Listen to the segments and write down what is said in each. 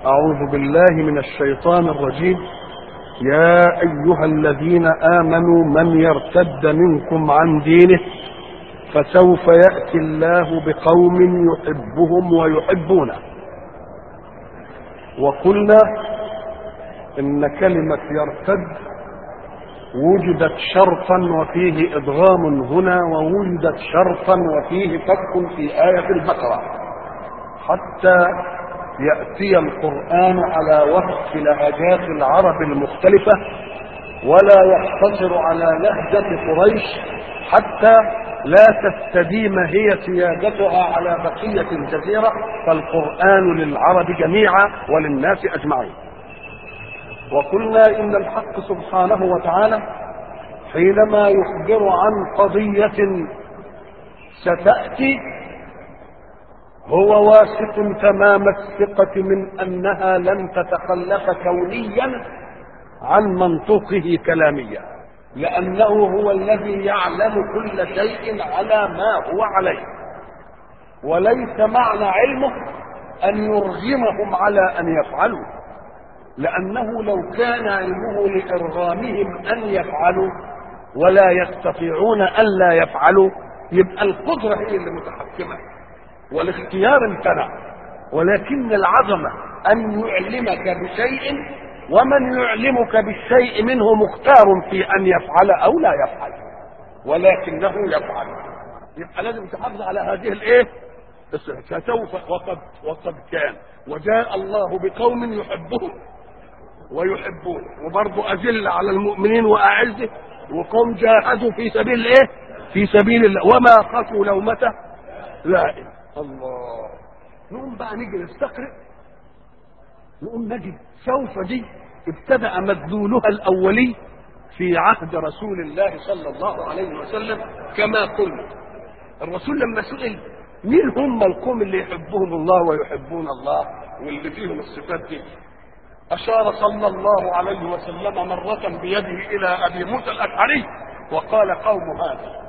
أعوذ بالله من الشيطان الرجيم يا أيها الذين آمنوا من يرتد منكم عن دينه فسوف يأتي الله بقوم يحبهم ويحبونه وقلنا إن كلمة يرتد وجدت شرطا وفيه إدغام هنا ووجدت شرطا وفيه فك في آية البقرة حتى يأتي القرآن على وفق لهجات العرب المختلفة ولا يقتصر على لهجة قريش حتى لا تستديم هي سيادتها على بقية الجزيرة فالقرآن للعرب جميعا وللناس أجمعين وقلنا إن الحق سبحانه وتعالى حينما يخبر عن قضية ستأتي هو واثق تمام الثقة من أنها لن تتخلف كونيا عن منطقه كلاميا لأنه هو الذي يعلم كل شيء على ما هو عليه وليس معنى علمه أن يرغمهم على أن يفعلوا لأنه لو كان علمه لإرغامهم أن يفعلوا ولا يستطيعون ألا يفعلوا يبقى القدرة هي اللي متحكمة والاختيار امتنع ولكن العظمة أن يعلمك بشيء ومن يعلمك بالشيء منه مختار في أن يفعل أو لا يفعل ولكنه يفعل يبقى لازم تحافظ على هذه الايه فسوف وقد وقد كان وجاء الله بقوم يحبهم ويحبون وبرضه أذل على المؤمنين وأعزه وقوم جاهدوا في سبيل ايه في سبيل الله وما خافوا لومة لائم الله نقوم بقى نيجي نستقرئ نقوم نجد سوف دي ابتدأ مدلولها الأولي في عهد رسول الله صلى الله عليه وسلم كما قلنا الرسول لما سئل مين هم القوم اللي يحبهم الله ويحبون الله واللي فيهم الصفات دي أشار صلى الله عليه وسلم مرة بيده إلى أبي موسى الأشعري وقال قوم هذا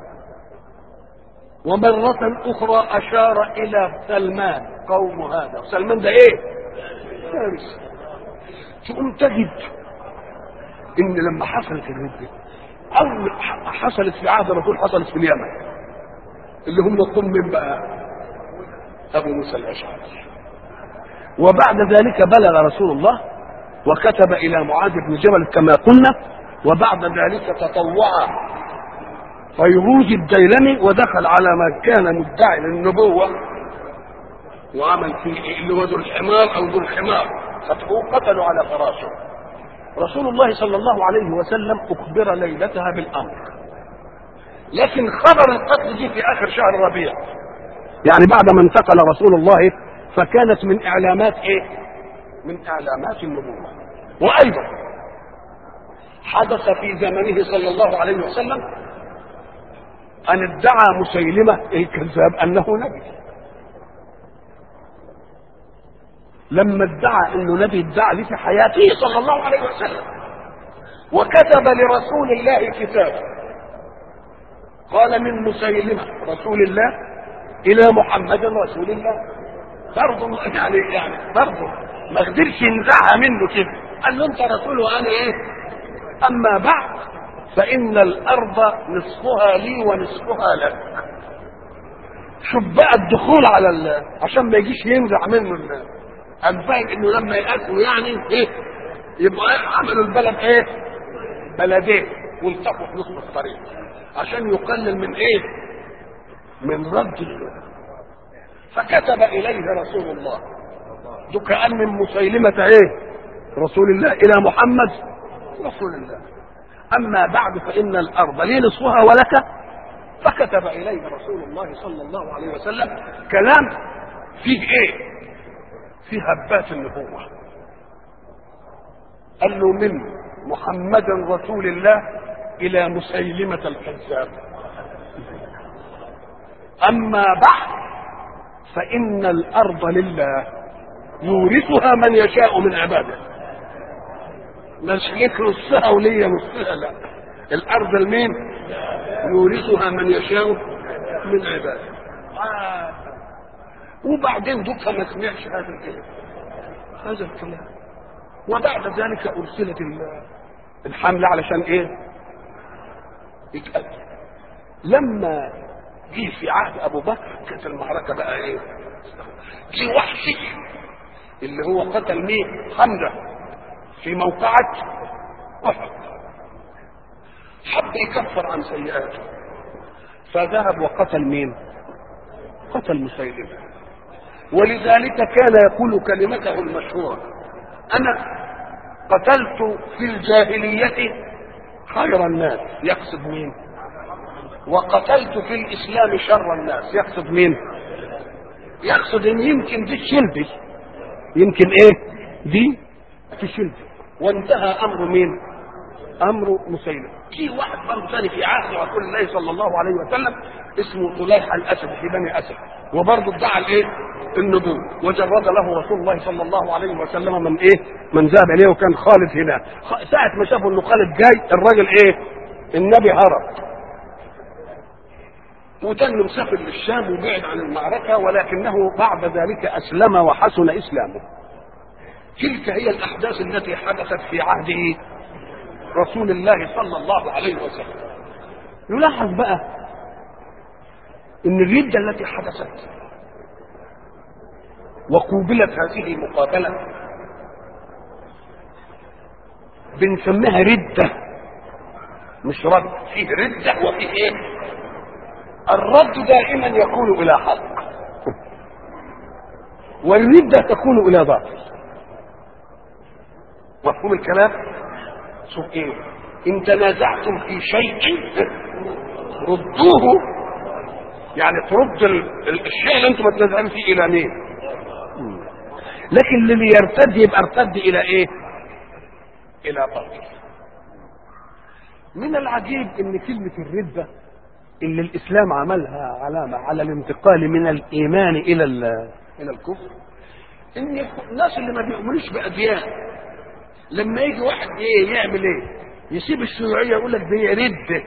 ومرة أخرى أشار إلى سلمان قوم هذا سلمان ده إيه؟ فارس تقوم تجد إن لما حصلت الردة أول حصلت في عهد الرسول حصلت في اليمن اللي هم قوم من بقى أبو موسى الأشعري وبعد ذلك بلغ رسول الله وكتب إلى معاذ بن جبل كما قلنا وبعد ذلك تطوع فيروز الديلمي ودخل على من كان مدعي للنبوة وعمل فيه اللي هو ذو الحمار أو ذو الحمار خطفوه قتلوا على فراشه رسول الله صلى الله عليه وسلم أخبر ليلتها بالأمر لكن خبر القتل دي في آخر شهر ربيع يعني بعد ما انتقل رسول الله فكانت من إعلامات إيه؟ من إعلامات النبوة وأيضا حدث في زمنه صلى الله عليه وسلم أن ادعى مسيلمة الكذاب أنه نبي لما ادعى أنه نبي ادعى في حياته صلى الله عليه وسلم وكتب لرسول الله كتابا قال من مسيلمة رسول الله إلى محمد رسول الله برضه يعني يعني برضه ما قدرش ينزعها منه كده قال له أنت رسول وأنا إيه أما بعد فإن الأرض نصفها لي ونصفها لك شوف بقى الدخول على ال... عشان ما يجيش ينزع منه ال... أنفاق إنه لما يأكلوا يعني إيه يبقى عملوا البلد إيه بلدين والتقوا في نصف الطريق عشان يقلل من إيه من رد ال... فكتب إليه رسول الله ده كأن من مسيلمة إيه رسول الله إلى محمد رسول الله أما بعد فإن الأرض لي نصفها ولك فكتب إليه رسول الله صلى الله عليه وسلم كلام فيه إيه؟ فيه هبات النبوة قال له من محمد رسول الله إلى مسيلمة الكذاب أما بعد فإن الأرض لله يورثها من يشاء من عباده مش ليك نصها وليا نصها لا الارض لمين يورثها من يشاء من عباده آه. وبعدين دوكا ما سمعش هذا الكلام هذا الكلام وبعد ذلك ارسلت الحمله علشان ايه يتقتل لما جه في عهد ابو بكر كانت المعركه بقى ايه جه وحشي اللي هو قتل مين حمزه في موقعة أحد حب يكفر عن سيئاته فذهب وقتل مين قتل مسيلمة ولذلك كان يقول كلمته المشهورة أنا قتلت في الجاهلية خير الناس يقصد مين وقتلت في الإسلام شر الناس يقصد مين يقصد ان يمكن دي الشلبي يمكن ايه دي تشلبي وانتهى امر مين امر مسيلم في واحد برضه ثاني في عهد رسول الله صلى الله عليه وسلم اسمه طليحه الاسد في بني اسد وبرضه ادعى الايه النبوة وجرد له رسول الله صلى الله عليه وسلم من ايه من ذهب اليه وكان خالد هنا ساعة ما شافوا انه خالد جاي الراجل ايه النبي هرب وتم مسافر للشام وبعد عن المعركة ولكنه بعد ذلك أسلم وحسن إسلامه تلك هي الأحداث التي حدثت في عهد رسول الله صلى الله عليه وسلم نلاحظ بقى ان الردة التي حدثت وقوبلت هذه مقابلة بنسميها ردة مش رد فيه ردة وفيه ايه الرد دائما يكون الى حق والردة تكون الى باطل مفهوم الكلام شوف ايه ان تنازعتم في شيء ردوه يعني ترد الشيء اللي انتم متنازعين فيه الى مين لكن اللي يرتد يبقى ارتد الى ايه الى باطل من العجيب ان كلمة الردة اللي الاسلام عملها علامة على الانتقال من الايمان الى الى الكفر ان الناس اللي ما بيؤمنوش باديان لما يجي واحد ايه يعمل ايه يسيب الشيوعية يقول لك دي رد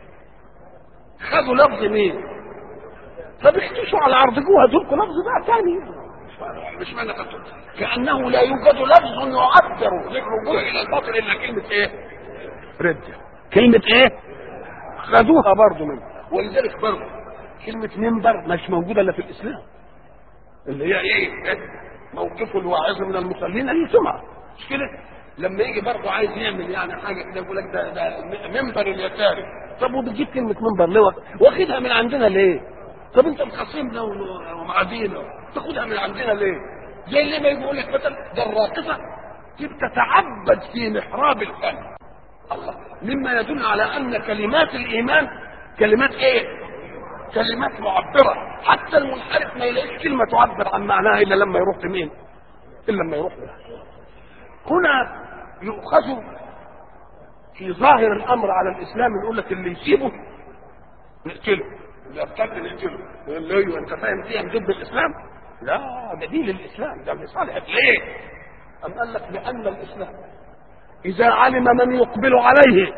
خدوا لفظ مين فبيحتشوا على عرضكوها دولكم لفظ بقى تاني مش معنى كأنه لا يوجد لفظ يعبر للرجوع إلى الباطل إلا كلمة إيه؟ ردة كلمة إيه؟ خدوها برضه منه ولذلك برضه كلمة منبر مش موجودة إلا في الإسلام اللي هي إيه؟ موقف الواعظ من المصلين أن يسمع مش كده؟ لما يجي برضه عايز يعمل يعني حاجه كده يقول لك ده ده منبر اليساري طب وبتجيب كلمه منبر ليه واخدها من عندنا ليه؟ طب انت مخصمنا ومعادينا تاخدها من عندنا ليه؟ زي اللي ما يقول لك مثلا ده الراقصه تتعبد في محراب الفن الله مما يدل على ان كلمات الايمان كلمات ايه؟ كلمات معبره حتى المنحرف ما يلاقيش كلمه تعبر عن معناها الا لما يروح لمين؟ الا لما يروح لها هنا يؤخذ في ظاهر الامر على الاسلام يقول لك اللي يسيبه نقتله اللي ارتد نقتله يقول له ايوه انت فاهم دي ضد الاسلام؟ لا ده دين الاسلام ده لصالح ليه؟ أم قال لك لأن الإسلام إذا علم من يقبل عليه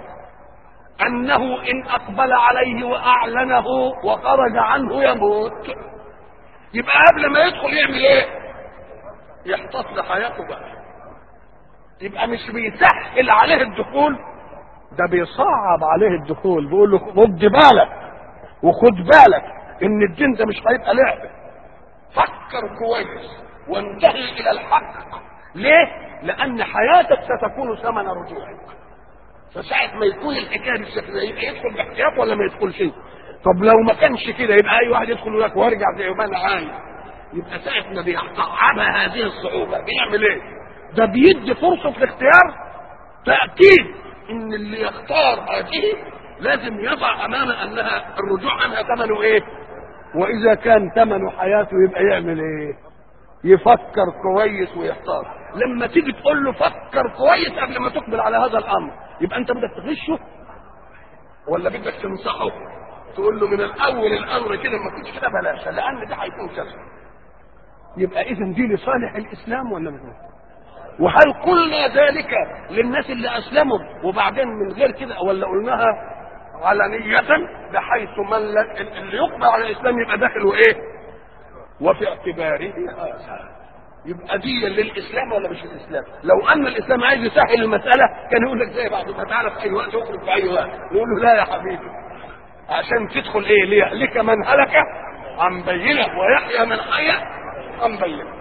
أنه إن أقبل عليه وأعلنه وخرج عنه يموت يبقى قبل ما يدخل يعمل إيه؟ يحتط لحياته بقى يبقى مش بيسهل عليه الدخول ده بيصعب عليه الدخول بيقول له خد بالك وخد بالك ان الدين ده مش هيبقى لعبه فكر كويس وانتهي الى الحق ليه لان حياتك ستكون ثمن رجوعك فساعة ما يكون الحكايه بالشكل ده يبقى يدخل باحتياط ولا ما يدخلش طب لو ما كانش كده يبقى اي واحد يدخل يقول لك وارجع زي ما انا عايز يبقى ساعة ما بيصعبها هذه الصعوبة بيعمل ايه؟ ده بيدي فرصة في الاختيار تأكيد ان اللي يختار هذه لازم يضع امامه انها الرجوع عنها ثمنه ايه؟ واذا كان ثمنه حياته يبقى يعمل ايه؟ يفكر كويس ويختار لما تيجي تقول له فكر كويس قبل ما تقبل على هذا الامر يبقى انت بدك تغشه ولا بدك تنصحه تقول له من الاول الامر كده ما كنتش كده بلاش لان ده هيكون كذا يبقى اذا دي لصالح الاسلام ولا مش وهل قلنا ذلك للناس اللي اسلموا وبعدين من غير كده ولا قلناها علنية بحيث من اللي يقبل على الاسلام يبقى داخل وايه؟ وفي اعتباره هذا يبقى دي للاسلام ولا مش للاسلام؟ لو ان الاسلام عايز يسهل المساله كان يقول لك زي بعض ما تعالى في اي وقت اخرج في اي وقت نقول له لا يا حبيبي عشان تدخل ايه ليهلك من هلك عن بينه ويحيى من حي عن بينه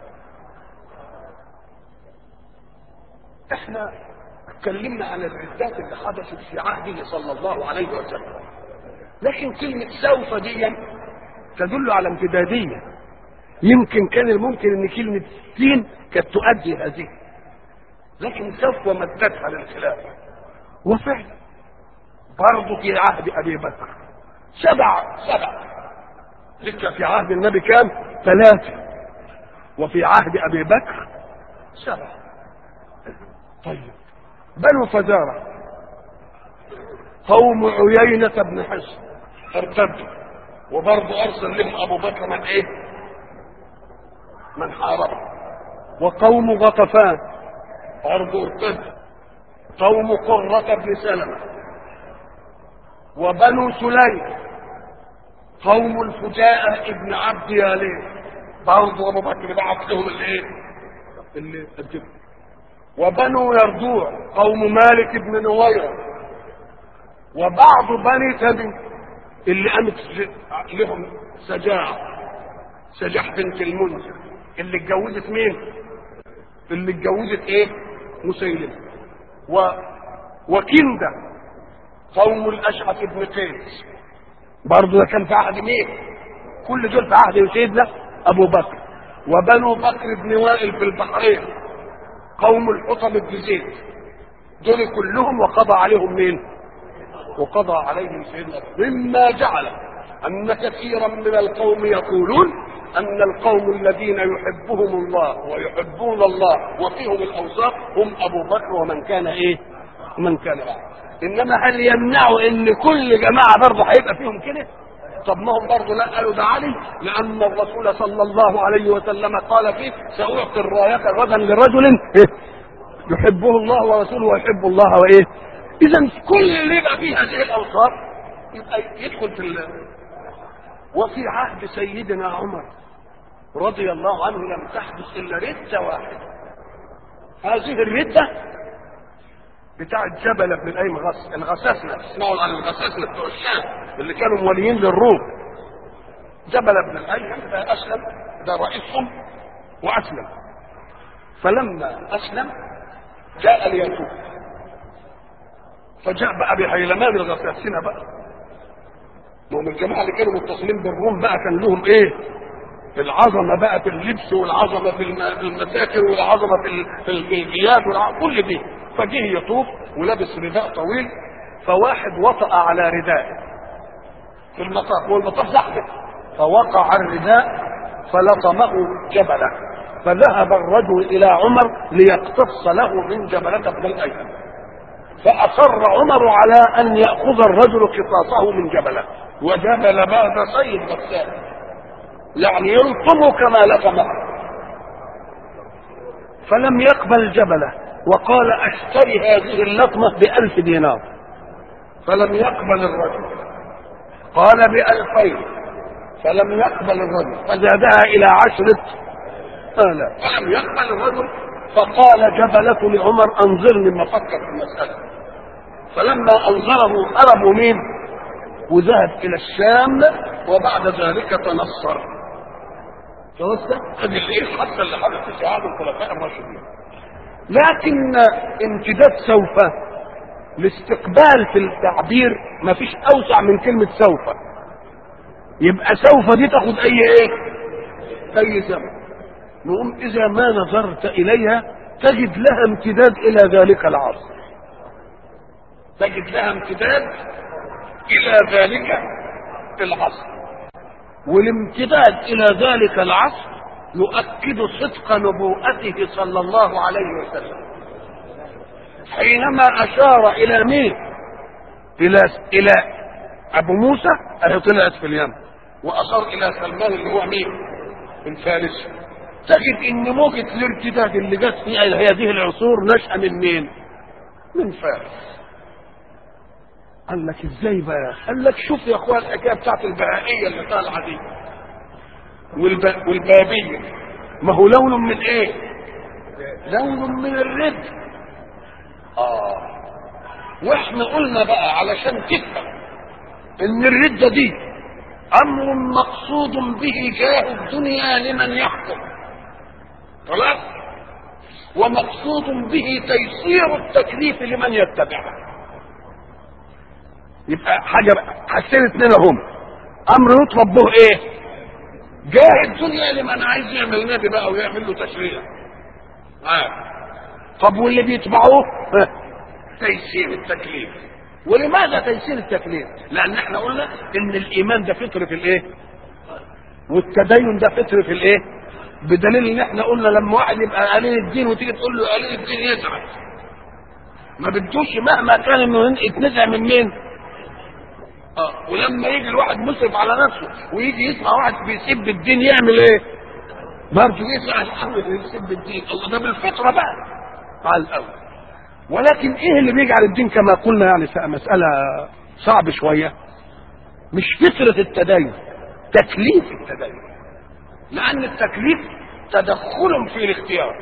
احنا اتكلمنا عن الردات اللي حدثت في عهده صلى الله عليه وسلم لكن كلمة سوف دي تدل على امتدادية يمكن كان الممكن ان كلمة سين كانت تؤدي هذه لكن سوف مدتها للخلافة وفعلا برضه في عهد ابي بكر سبع سبع لسه في عهد النبي كام ثلاثة وفي عهد ابي بكر سبع طيب بنو فزارة قوم عيينة بن حصن ارتدوا وبرضه ارسل لهم ابو بكر من ايه من حارب وقوم غطفان برضه ارتدوا قوم قرة بن سلمة وبنو سليم قوم الفجاءة ابن عبد يالين برضه ابو بكر بعت لهم الايه اللي الجبن وبنو يرجوع قوم مالك بن نويرة وبعض بني تميم اللي قامت لهم سجاع سجاح بنت المنذر اللي اتجوزت مين؟ اللي اتجوزت ايه؟ مسيلمة و وكندة قوم الاشعث بن قيس برضه ده كان في عهد مين؟ كل دول في عهد سيدنا ابو بكر وبنو بكر بن وائل في البحرين قوم الحطم بن زيد دول كلهم وقضى عليهم مين وقضى عليهم سيدنا مما جعل ان كثيرا من القوم يقولون ان القوم الذين يحبهم الله ويحبون الله وفيهم الاوصاف هم ابو بكر ومن كان ايه من كان بعد انما هل يمنعوا ان كل جماعه برضه هيبقى فيهم كده طب ما هم برضه لا قالوا ده علي لان الرسول صلى الله عليه وسلم قال فيه ساعطي الرايه غدا لرجل يحبه الله ورسوله ويحب الله وايه اذا كل اللي يبقى فيه هذه الاوصاف يبقى يدخل في ال... وفي عهد سيدنا عمر رضي الله عنه لم تحدث الا رده واحده هذه الرده بتاعت جبل بن الايم غس الغساسنه اسمعوا عن الغساسنه بتوع الشام اللي كانوا مواليين للروم جبل بن الايم ده اسلم ده رئيسهم واسلم فلما اسلم جاء ليتوب فجاء بقى بهيلمان الغساسنه بقى وهم الجماعه اللي كانوا متصلين بالروم بقى كان لهم ايه العظمه بقى في اللبس والعظمه في المساكن والعظمه في في الجياد كل دي فجه يطوف ولابس رداء طويل فواحد وطأ على ردائه في المطاف والمطاف زحمه فوقع الرداء فلطمه جبله فذهب الرجل الى عمر ليقتص له من جبلة بن الايمن فاصر عمر على ان ياخذ الرجل قصاصه من جبله وجبل بعد صيد غسان يعني يلطمه كما لطمه فلم يقبل جبله وقال اشتري هذه اللطمة بألف دينار فلم يقبل الرجل قال بألفين فلم يقبل الرجل فزادها إلى عشرة آلاف فلم يقبل الرجل فقال جبلة لعمر أنظرني ما فكر في المسألة فلما أنظره هربوا مين وذهب إلى الشام وبعد ذلك تنصر توسع هذه الايه حتى اللي حدث في عهد الخلفاء الراشدين لكن امتداد سوف الاستقبال في التعبير ما فيش اوسع من كلمة سوف يبقى سوف دي تاخد اي ايه اي زمن نقوم اذا ما نظرت اليها تجد لها امتداد الى ذلك العصر تجد لها امتداد الى ذلك العصر والامتداد الى ذلك العصر يؤكد صدق نبوءته صلى الله عليه وسلم حينما اشار الى مين الى الى ابو موسى اهي طلعت في اليمن واشار الى سلمان اللي هو مين الفارسي تجد ان موجة الارتداد اللي جت في هذه العصور نشأة من مين من فارس قال لك ازاي بقى قال لك شوف يا اخوان الحكايه بتاعت البهائيه اللي طالعه دي والب... والبابيه ما هو لون من ايه لون من الرد اه واحنا قلنا بقى علشان تفهم ان الردة دي امر مقصود به جاه الدنيا لمن يحكم خلاص ومقصود به تيسير التكليف لمن يتبعه يبقى حاجة حاجتين اتنين هم امر يطلب به ايه جاه الدنيا لمن عايز يعمل نبي بقى ويعمل له تشريع آه. طب واللي بيتبعوه تيسير التكليف ولماذا تيسير التكليف لان احنا قلنا ان الايمان ده فطر في الايه والتدين ده فطر في الايه بدليل ان احنا قلنا لما واحد يبقى قليل الدين وتيجي تقول له قليل الدين يزعل ما بدوش مهما كان انه يتنزع من مين اه ولما يجي الواحد مسرف على نفسه ويجي يسمع واحد بيسب الدين يعمل ايه برضه يزعل قوي يسب الدين الله ده بالفطره بقى على الاول ولكن ايه اللي بيجعل الدين كما قلنا يعني مسألة صعب شوية مش فطرة التدين تكليف التدين لأن التكليف تدخل في الاختيار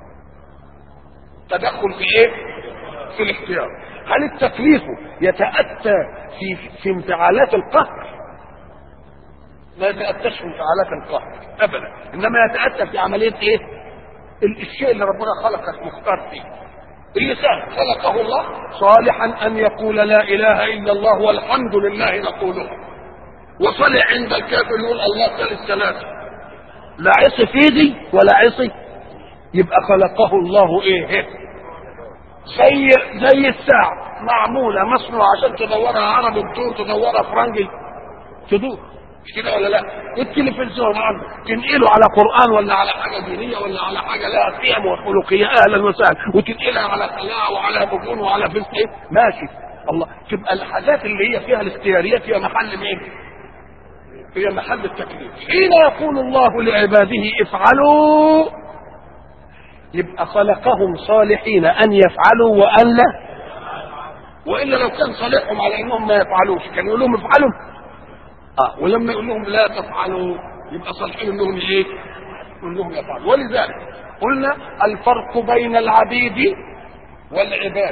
تدخل في ايه؟ في الاختيار هل التكليف يتأتى في في انفعالات القهر؟ ما يتأتاش في انفعالات القهر أبدا إنما يتأتى في عملية ايه؟ الشيء اللي ربنا خلقك مختار فيه اللسان خلقه الله صالحا ان يقول لا اله الا الله والحمد لله نقوله وصلح عند الكافر يقول الله ثالث ثلاثه لا عصي في ايدي ولا عصي يبقى خلقه الله ايه زي زي الساعه معموله مصنوعه عشان تدورها عربي تدور تدورها فرنجي تدور مش كده ولا لا التلفزيون عنه تنقله على قران ولا على حاجه دينيه ولا على حاجه لها قيم وخلقيه اهلا وسهلا وتنقلها على خلاعه وعلى بطون وعلى فلس ايه ماشي الله تبقى الحاجات اللي هي فيها الاختياريات هي محل مين هي محل التكليف حين يقول الله لعباده افعلوا يبقى خلقهم صالحين ان يفعلوا وان لا والا لو كان صالحهم على انهم ما يفعلوش كان يقول لهم افعلوا اه ولما يقول لهم لا تفعلوا يبقى صالحين انهم ايه؟ انهم يفعلوا ولذلك قلنا الفرق بين العبيد والعباد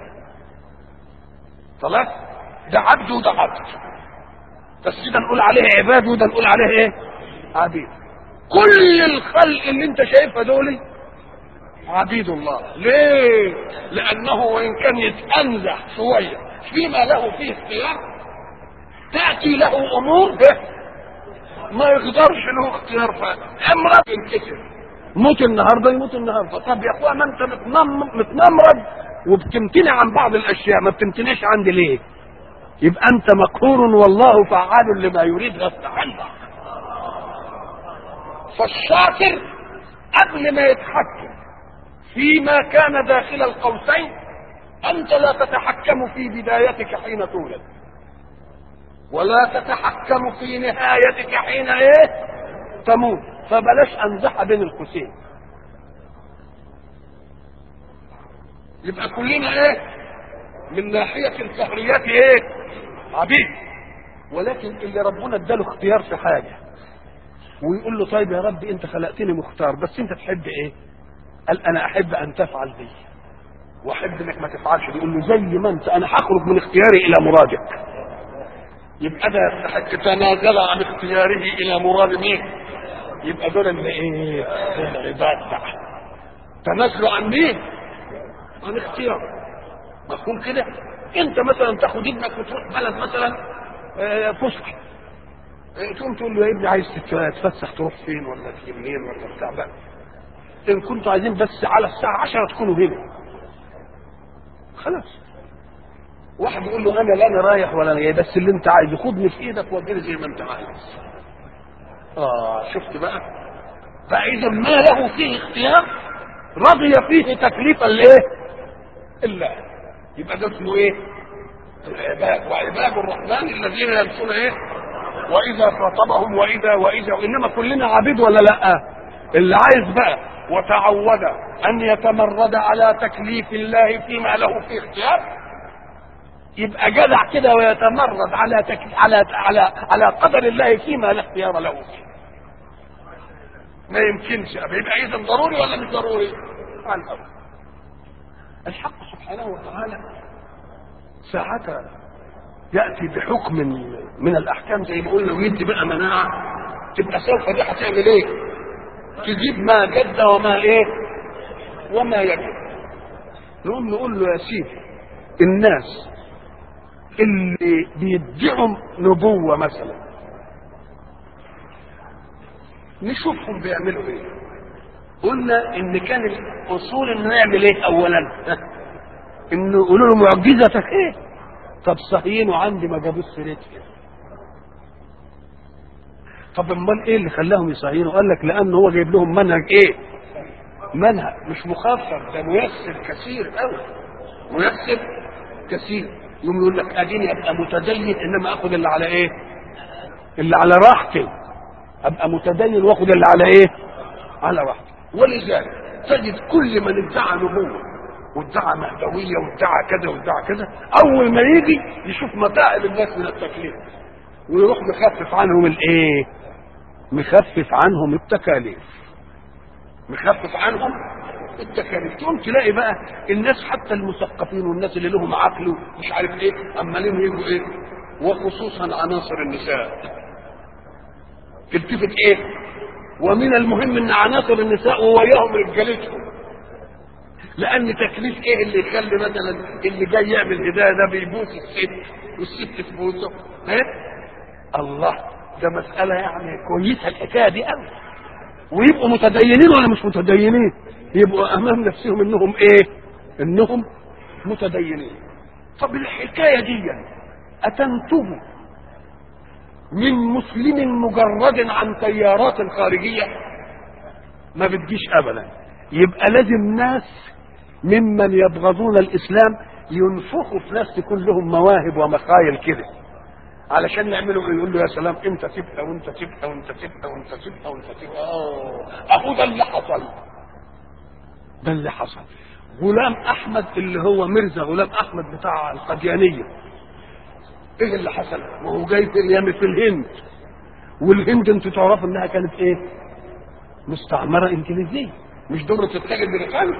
خلاص ده عبد وده عبد بس ده نقول عليه عباد وده نقول عليه ايه؟ عبيد كل الخلق اللي انت شايفها دول عبيد الله ليه؟ لانه وان كان يتأنزح شويه فيما له فيه اختيار تأتي له أمور به ما يقدرش له اختيار فيها امرض ينكسر موت النهارده يموت النهارده طب يا اخويا ما انت متنمرد وبتمتنع عن بعض الاشياء ما بتمتنعش عندي ليه؟ يبقى انت مقهور والله فعال لما يريد غصب عنك فالشاطر قبل ما يتحكم فيما كان داخل القوسين انت لا تتحكم في بدايتك حين تولد ولا تتحكم في نهايتك حين ايه تموت فبلاش انزح بين القوسين يبقى كلنا ايه من ناحية الفهريات ايه عبيد ولكن اللي ربنا اداله اختيار في حاجة ويقول له طيب يا رب انت خلقتني مختار بس انت تحب ايه قال انا احب ان تفعل بي واحب انك ما تفعلش يقول له زي ما انت انا هخرج من اختياري الى مرادك يبقى ده يستحق تنازل عن اختياره الى مراد مين يبقى دول اللي ايه العباد بقى تنازلوا عن مين عن اختيار مفهوم كده انت مثلا تاخد ابنك وتروح بلد مثلا آه، فسح آه، تقوم تقول له يا ابني عايز تتفسح تروح فين ولا تيجي منين ولا بتاع بقى ان كنتوا عايزين بس على الساعه 10 تكونوا هنا خلاص واحد يقول له انا لا انا رايح ولا انا جاي بس اللي انت عايزه خدني في ايدك واديني زي ما انت عايز اه شفت بقى فاذا ما له فيه اختيار رضي فيه تكليف الايه الله يبقى ده اسمه ايه العباد وعباد الرحمن الذين يمشون ايه واذا خاطبهم واذا واذا وانما كلنا عبيد ولا لا اللي عايز بقى وتعود ان يتمرد على تكليف الله فيما له فيه اختيار يبقى جدع كده ويتمرد على تك... على على على قدر الله فيما لا اختيار له فيه ما يمكنش يبقى اذا ضروري ولا مش ضروري؟ عن الأول الحق سبحانه وتعالى ساعتها يأتي بحكم من الأحكام زي ما قلنا ويدي بقى مناعة تبقى سوف دي هتعمل إيه؟ تجيب ما جد وما إيه؟ وما يجب نقوم نقول له يا سيدي الناس اللي بيدعوا نبوة مثلا نشوفهم بيعملوا ايه قلنا ان كان الاصول ان نعمل ايه اولا انه يقولوا له معجزتك ايه طب صهيين وعندي ما جابوش سيرتها طب امال ايه اللي خلاهم يصهينوا قال لك لان هو جايب لهم منهج ايه منهج مش مخفف ده ميسر كثير قوي ميسر كثير يوم يقول لك اديني ابقى متدين انما اخذ اللي على ايه اللي على راحتي ابقى متدين واخد اللي على ايه على راحتي ولذلك تجد كل من ادعى نبوه وادعى مهدويه وادعى كذا وادعى كذا اول ما يجي يشوف متاعب الناس من التكليف ويروح مخفف عنهم الايه مخفف عنهم التكاليف مخفف عنهم التكاليف تقوم تلاقي بقى الناس حتى المثقفين والناس اللي لهم عقل ومش عارف ايه عمالين يجوا ايه وخصوصا عناصر النساء تلتفت ايه ومن المهم ان عناصر النساء ووياهم رجالتهم لان تكليف ايه اللي يخلي مثلا اللي جاي يعمل هدايه ده بيبوس الست والست تبوسه ايه الله ده مساله يعني كويسه الحكايه دي قوي ويبقوا متدينين ولا مش متدينين يبقوا امام نفسهم انهم ايه انهم متدينين طب الحكايه دي اتنتج من مسلم مجرد عن تيارات خارجيه ما بتجيش ابدا يبقى لازم ناس ممن يبغضون الاسلام ينفخوا في ناس تكون لهم مواهب ومخايل كده علشان نعملوا ايه يقول له يا سلام انت تبقى وانت تبقى وانت تبقى وانت تبقى وانت تبقى اه اهو ده اللي حصل ده اللي حصل غلام احمد اللي هو مرزا غلام احمد بتاع القديانيه ايه اللي حصل وهو جاي في اليمن في الهند والهند انتوا تعرفوا انها كانت ايه مستعمره انجليزيه مش دوله تتخذ بريطانيا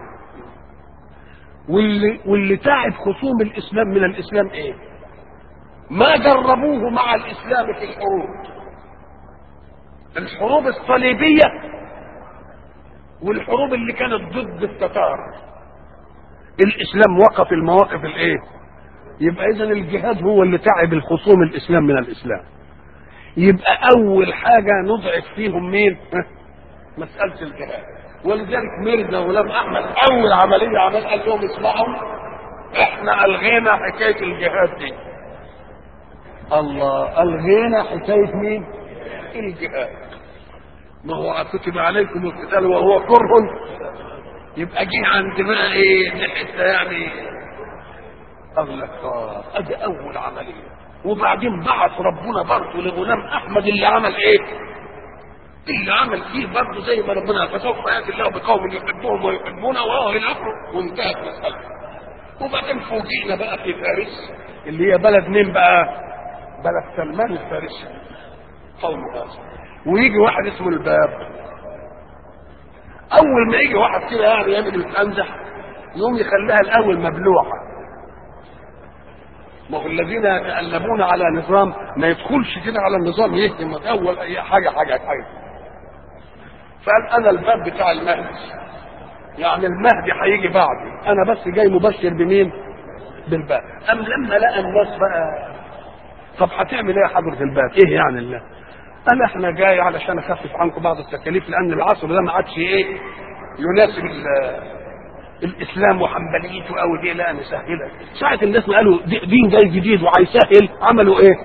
واللي واللي تعب خصوم الاسلام من الاسلام ايه ما جربوه مع الاسلام في الحروب الحروب الصليبيه والحروب اللي كانت ضد التتار الاسلام وقف المواقف الايه يبقى اذا الجهاد هو اللي تعب الخصوم الاسلام من الاسلام يبقى اول حاجه نضعف فيهم مين مساله الجهاد ولذلك ميرزا غلام احمد اول عمليه عمل قال لهم اسمعوا احنا الغينا حكايه الجهاد دي الله الغينا حكايه مين الجهاد ما هو كتب عليكم القتال وهو كره يبقى جه عند بقى ايه حته يعني قال لك اه ادي اول عمليه وبعدين بعث ربنا برضه لغلام احمد اللي عمل ايه؟ اللي عمل فيه برضه زي ما ربنا فسوف ياتي الله بقوم يحبهم ويحبونه وهو الى اخره وانتهت مسألة وبعدين فوجئنا بقى في فارس اللي هي بلد مين بقى؟ بلد سلمان الفارسي قوم فارس ويجي واحد اسمه الباب اول ما يجي واحد كده يعني يعمل يتنزح يقوم يخليها الاول مبلوعه ما هو الذين يتألمون على نظام ما يدخلش كده على النظام يهدم اول اي حاجه حاجه حاجه فقال انا الباب بتاع المهدي يعني المهدي هيجي بعدي انا بس جاي مبشر بمين بالباب ام لما لقى الناس بقى طب هتعمل ايه يا حضره الباب ايه يعني الله قال احنا جاي علشان اخفف عنكم بعض التكاليف لان العصر ده ما عادش ايه يناسب الاسلام وحنبليته قوي دي لا نسهلها ساعه الناس ما قالوا دين جاي جديد وهيسهل عملوا ايه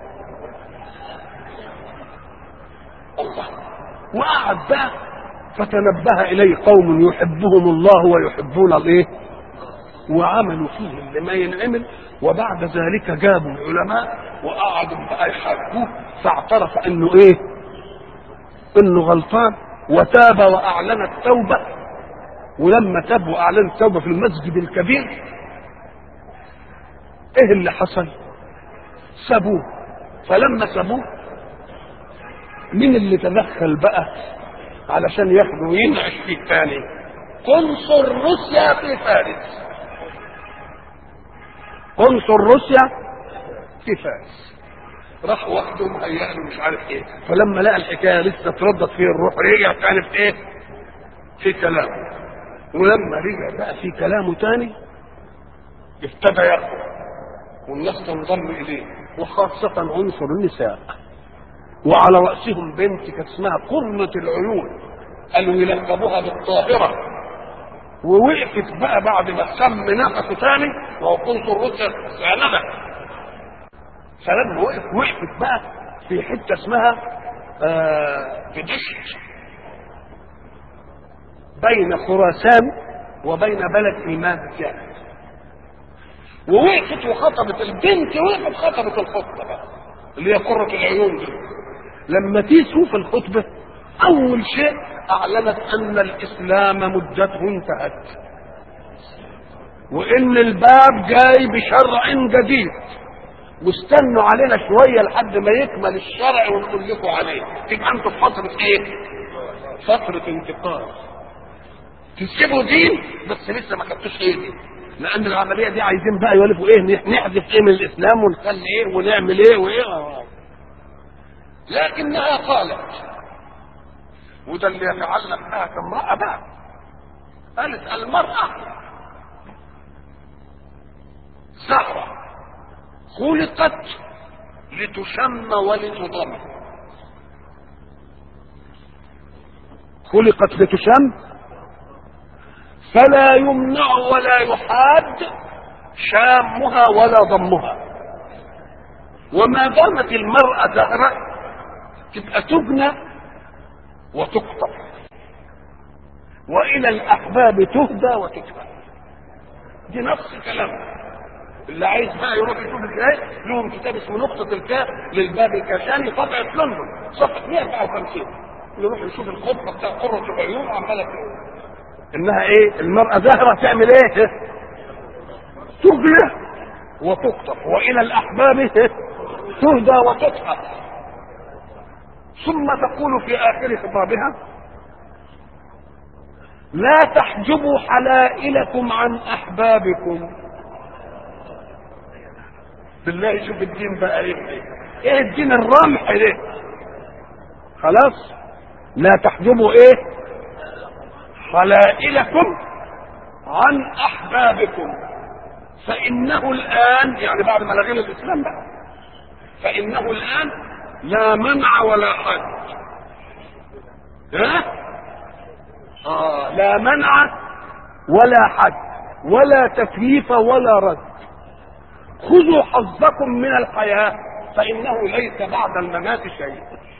الله وقعد بقى فتنبه اليه قوم يحبهم الله ويحبون الايه وعملوا فيه اللي ما ينعمل وبعد ذلك جابوا العلماء وقعدوا بقى يحاربوه فاعترف انه ايه انه غلطان وتاب واعلن التوبه ولما تاب واعلن التوبه في المسجد الكبير ايه اللي حصل سابوه فلما سابوه مين اللي تدخل بقى علشان ياخده وينعش فيه تاني قنصل روسيا في فارس قنصل روسيا في فارس راح وحده مهيأ له مش عارف ايه فلما لقى الحكايه لسه تردد فيه الروح رجع تاني في ايه؟ في كلامه ولما رجع بقى في كلامه تاني ابتدى يقوى والناس تنضم اليه وخاصة عنصر النساء وعلى رأسهم بنت كانت اسمها قرة العيون قالوا يلقبوها بالطاهرة ووقفت بقى بعد ما سم نفسه تاني وهو قنصل روسيا سندة فلما وقف وقفت بقى في حتة اسمها آه في دشت بين خراسان وبين بلد إيمان جاهز ووقفت وخطبت البنت وقفت خطبت الخطبة بقى اللي هي قرة العيون دي لما تيسوا في الخطبة أول شيء أعلنت أن الإسلام مدته انتهت وإن الباب جاي بشرع جديد واستنوا علينا شوية لحد ما يكمل الشرع ونقول لكم عليه تبقى انتوا في فترة ايه؟ فترة انتقال تسيبوا دين بس لسه ما خدتوش ايه دي لان العمليه دي عايزين بقى يولفوا ايه نحذف ايه من الاسلام ونخلي ايه ونعمل ايه وايه لكنها قالت وده اللي يتعلق بها كامراه بقى قالت المراه زهره خلقت لتشم ولتضم خلقت لتشم فلا يمنع ولا يحاد شامها ولا ضمها وما دامت المرأة زهرة تبقى تبنى وتقطف وإلى الأحباب تهدى وتكفى دي نفس الكلام اللي عايز بقى يروح يشوف ازاي لهم كتاب اسمه نقطة الكاف للباب الكاشاني طبعة لندن صفحة 154 يروح يشوف الخطبة بتاع قرة العيون وعمالة انها ايه المرأة زهرة تعمل ايه تبلى وتقطف والى الاحباب تهدى وتطهر ثم تقول في اخر خطابها لا تحجبوا حلائلكم عن احبابكم بالله شوف الدين بقى ايه ايه الدين الرمح ده خلاص لا تحجبوا ايه خلائلكم عن احبابكم فانه الان يعني بعد ما لغينا الاسلام بقى فانه الان لا منع ولا حد ها آه لا منع ولا حد ولا تكليف ولا رد خذوا حظكم من الحياه فانه ليس بعد الممات شيء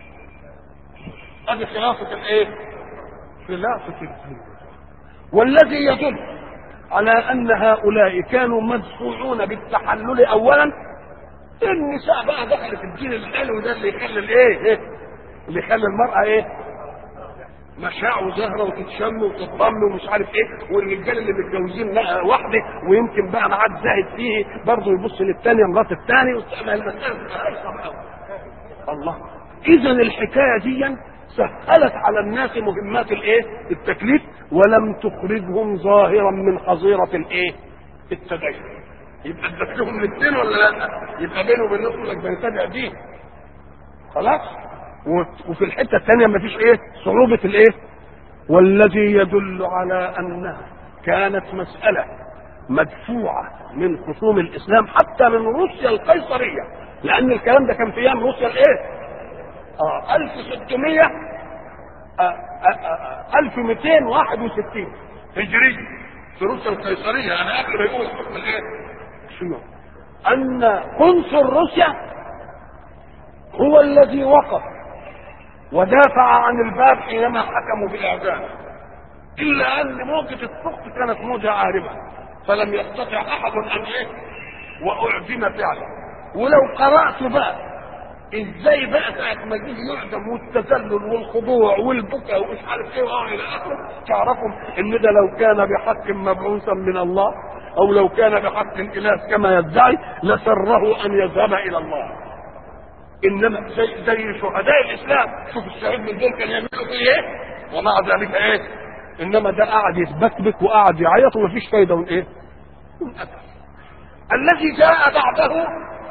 هذه خلافه الايه خلافة الدين والذي يدل على أن هؤلاء كانوا مدفوعون بالتحلل أولا النساء بقى دخلت الدين الحلو ده اللي يخلي الايه إيه؟ اللي يخلي المرأة ايه مشاع وزهرة وتتشم وتتضم ومش عارف ايه والرجال اللي متجوزين واحدة ويمكن بقى معاد زاهد فيه برضه يبص للثانية مرات الثاني وتعمل المسألة الله إذا الحكاية دي سهلت على الناس مهمات الايه التكليف ولم تخرجهم ظاهرا من حظيرة الايه التدين يبقى ادت لهم الاثنين ولا لا يبقى بينه وبين نفسه انك بنتبع دين خلاص وفي الحته الثانيه مفيش ايه صعوبه الايه والذي يدل على انها كانت مساله مدفوعه من خصوم الاسلام حتى من روسيا القيصريه لان الكلام ده كان في ايام روسيا الايه اه 1600 آه آه 1261 هجري في روسيا القيصريه انا قبل ما يقول الحكم الايه؟ شنو؟ ان قنصل روسيا هو الذي وقف ودافع عن الباب حينما حكموا بالاعدام الا ان موجه السقط كانت موجه عارمه فلم يستطع احد ان ايه؟ واعدم فعلا ولو قرات بقى ازاي بقى ساعة ما جه يعدم والتذلل والخضوع والبكاء ومش عارف ايه والى اخره تعرفوا ان ده لو كان بحق مبعوثا من الله او لو كان بحق الاله كما يدعي لسره ان يذهب الى الله انما زي زي شهداء الاسلام شوف الشهيد من دول كان يعملوا فيه ايه؟ ومع ذلك ايه انما ده قعد يتبكبك وقعد يعيط ومفيش فايده من ايه من اثر الذي جاء بعده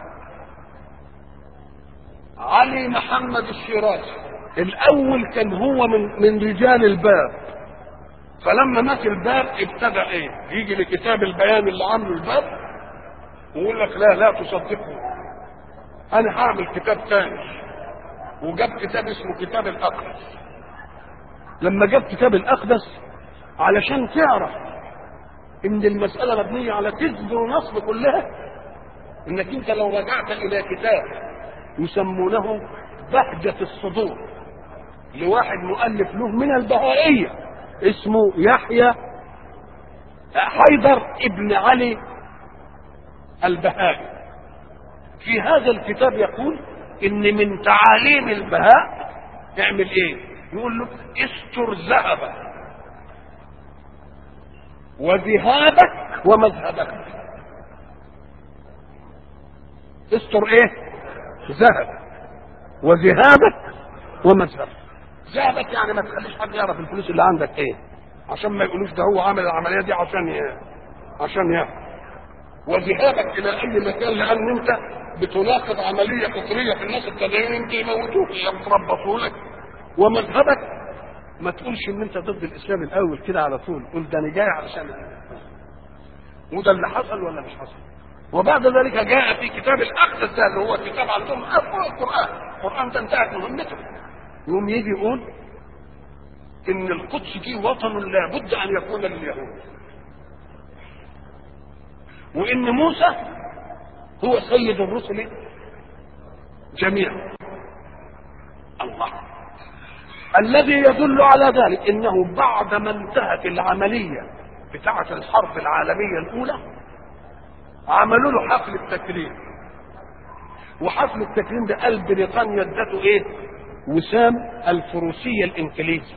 علي محمد الشيرازي الاول كان هو من من رجال الباب فلما مات الباب ابتدى ايه يجي لكتاب البيان اللي عامله الباب ويقول لك لا لا تصدقه انا هعمل كتاب ثاني وجاب كتاب اسمه كتاب الاقدس لما جاب كتاب الاقدس علشان تعرف ان المساله مبنيه على كذب ونصب كلها انك انت لو رجعت الى كتاب يسمونه بهجه الصدور لواحد مؤلف له من البهائيه اسمه يحيى حيدر ابن علي البهائي في هذا الكتاب يقول ان من تعاليم البهاء اعمل ايه يقول له استر ذهبك وذهابك ومذهبك استر ايه ذهب وذهابك ومذهبك ذهبك يعني ما تخليش حد يعرف الفلوس اللي عندك ايه عشان ما يقولوش ده هو عامل العمليه دي عشان ي... عشان ياخد وذهابك الى اي مكان لان انت بتناقض عمليه فطريه في الناس التدين انت يموتوك يتربصوا لك ومذهبك ما تقولش ان انت ضد الاسلام الاول كده على طول قول ده انا جاي علشان وده اللي حصل ولا مش حصل وبعد ذلك جاء في كتاب الاقدس ده اللي هو كتاب عندهم افضل القران القران ده انتهت مهمته يقوم يجي يقول ان القدس دي وطن لابد ان يكون لليهود وان موسى هو سيد الرسل جميعا الله الذي يدل على ذلك انه بعد ما انتهت العمليه بتاعه الحرب العالميه الاولى عملوا له حفل التكريم وحفل التكريم ده قال بريطانيا ادته ايه وسام الفروسيه الانجليزي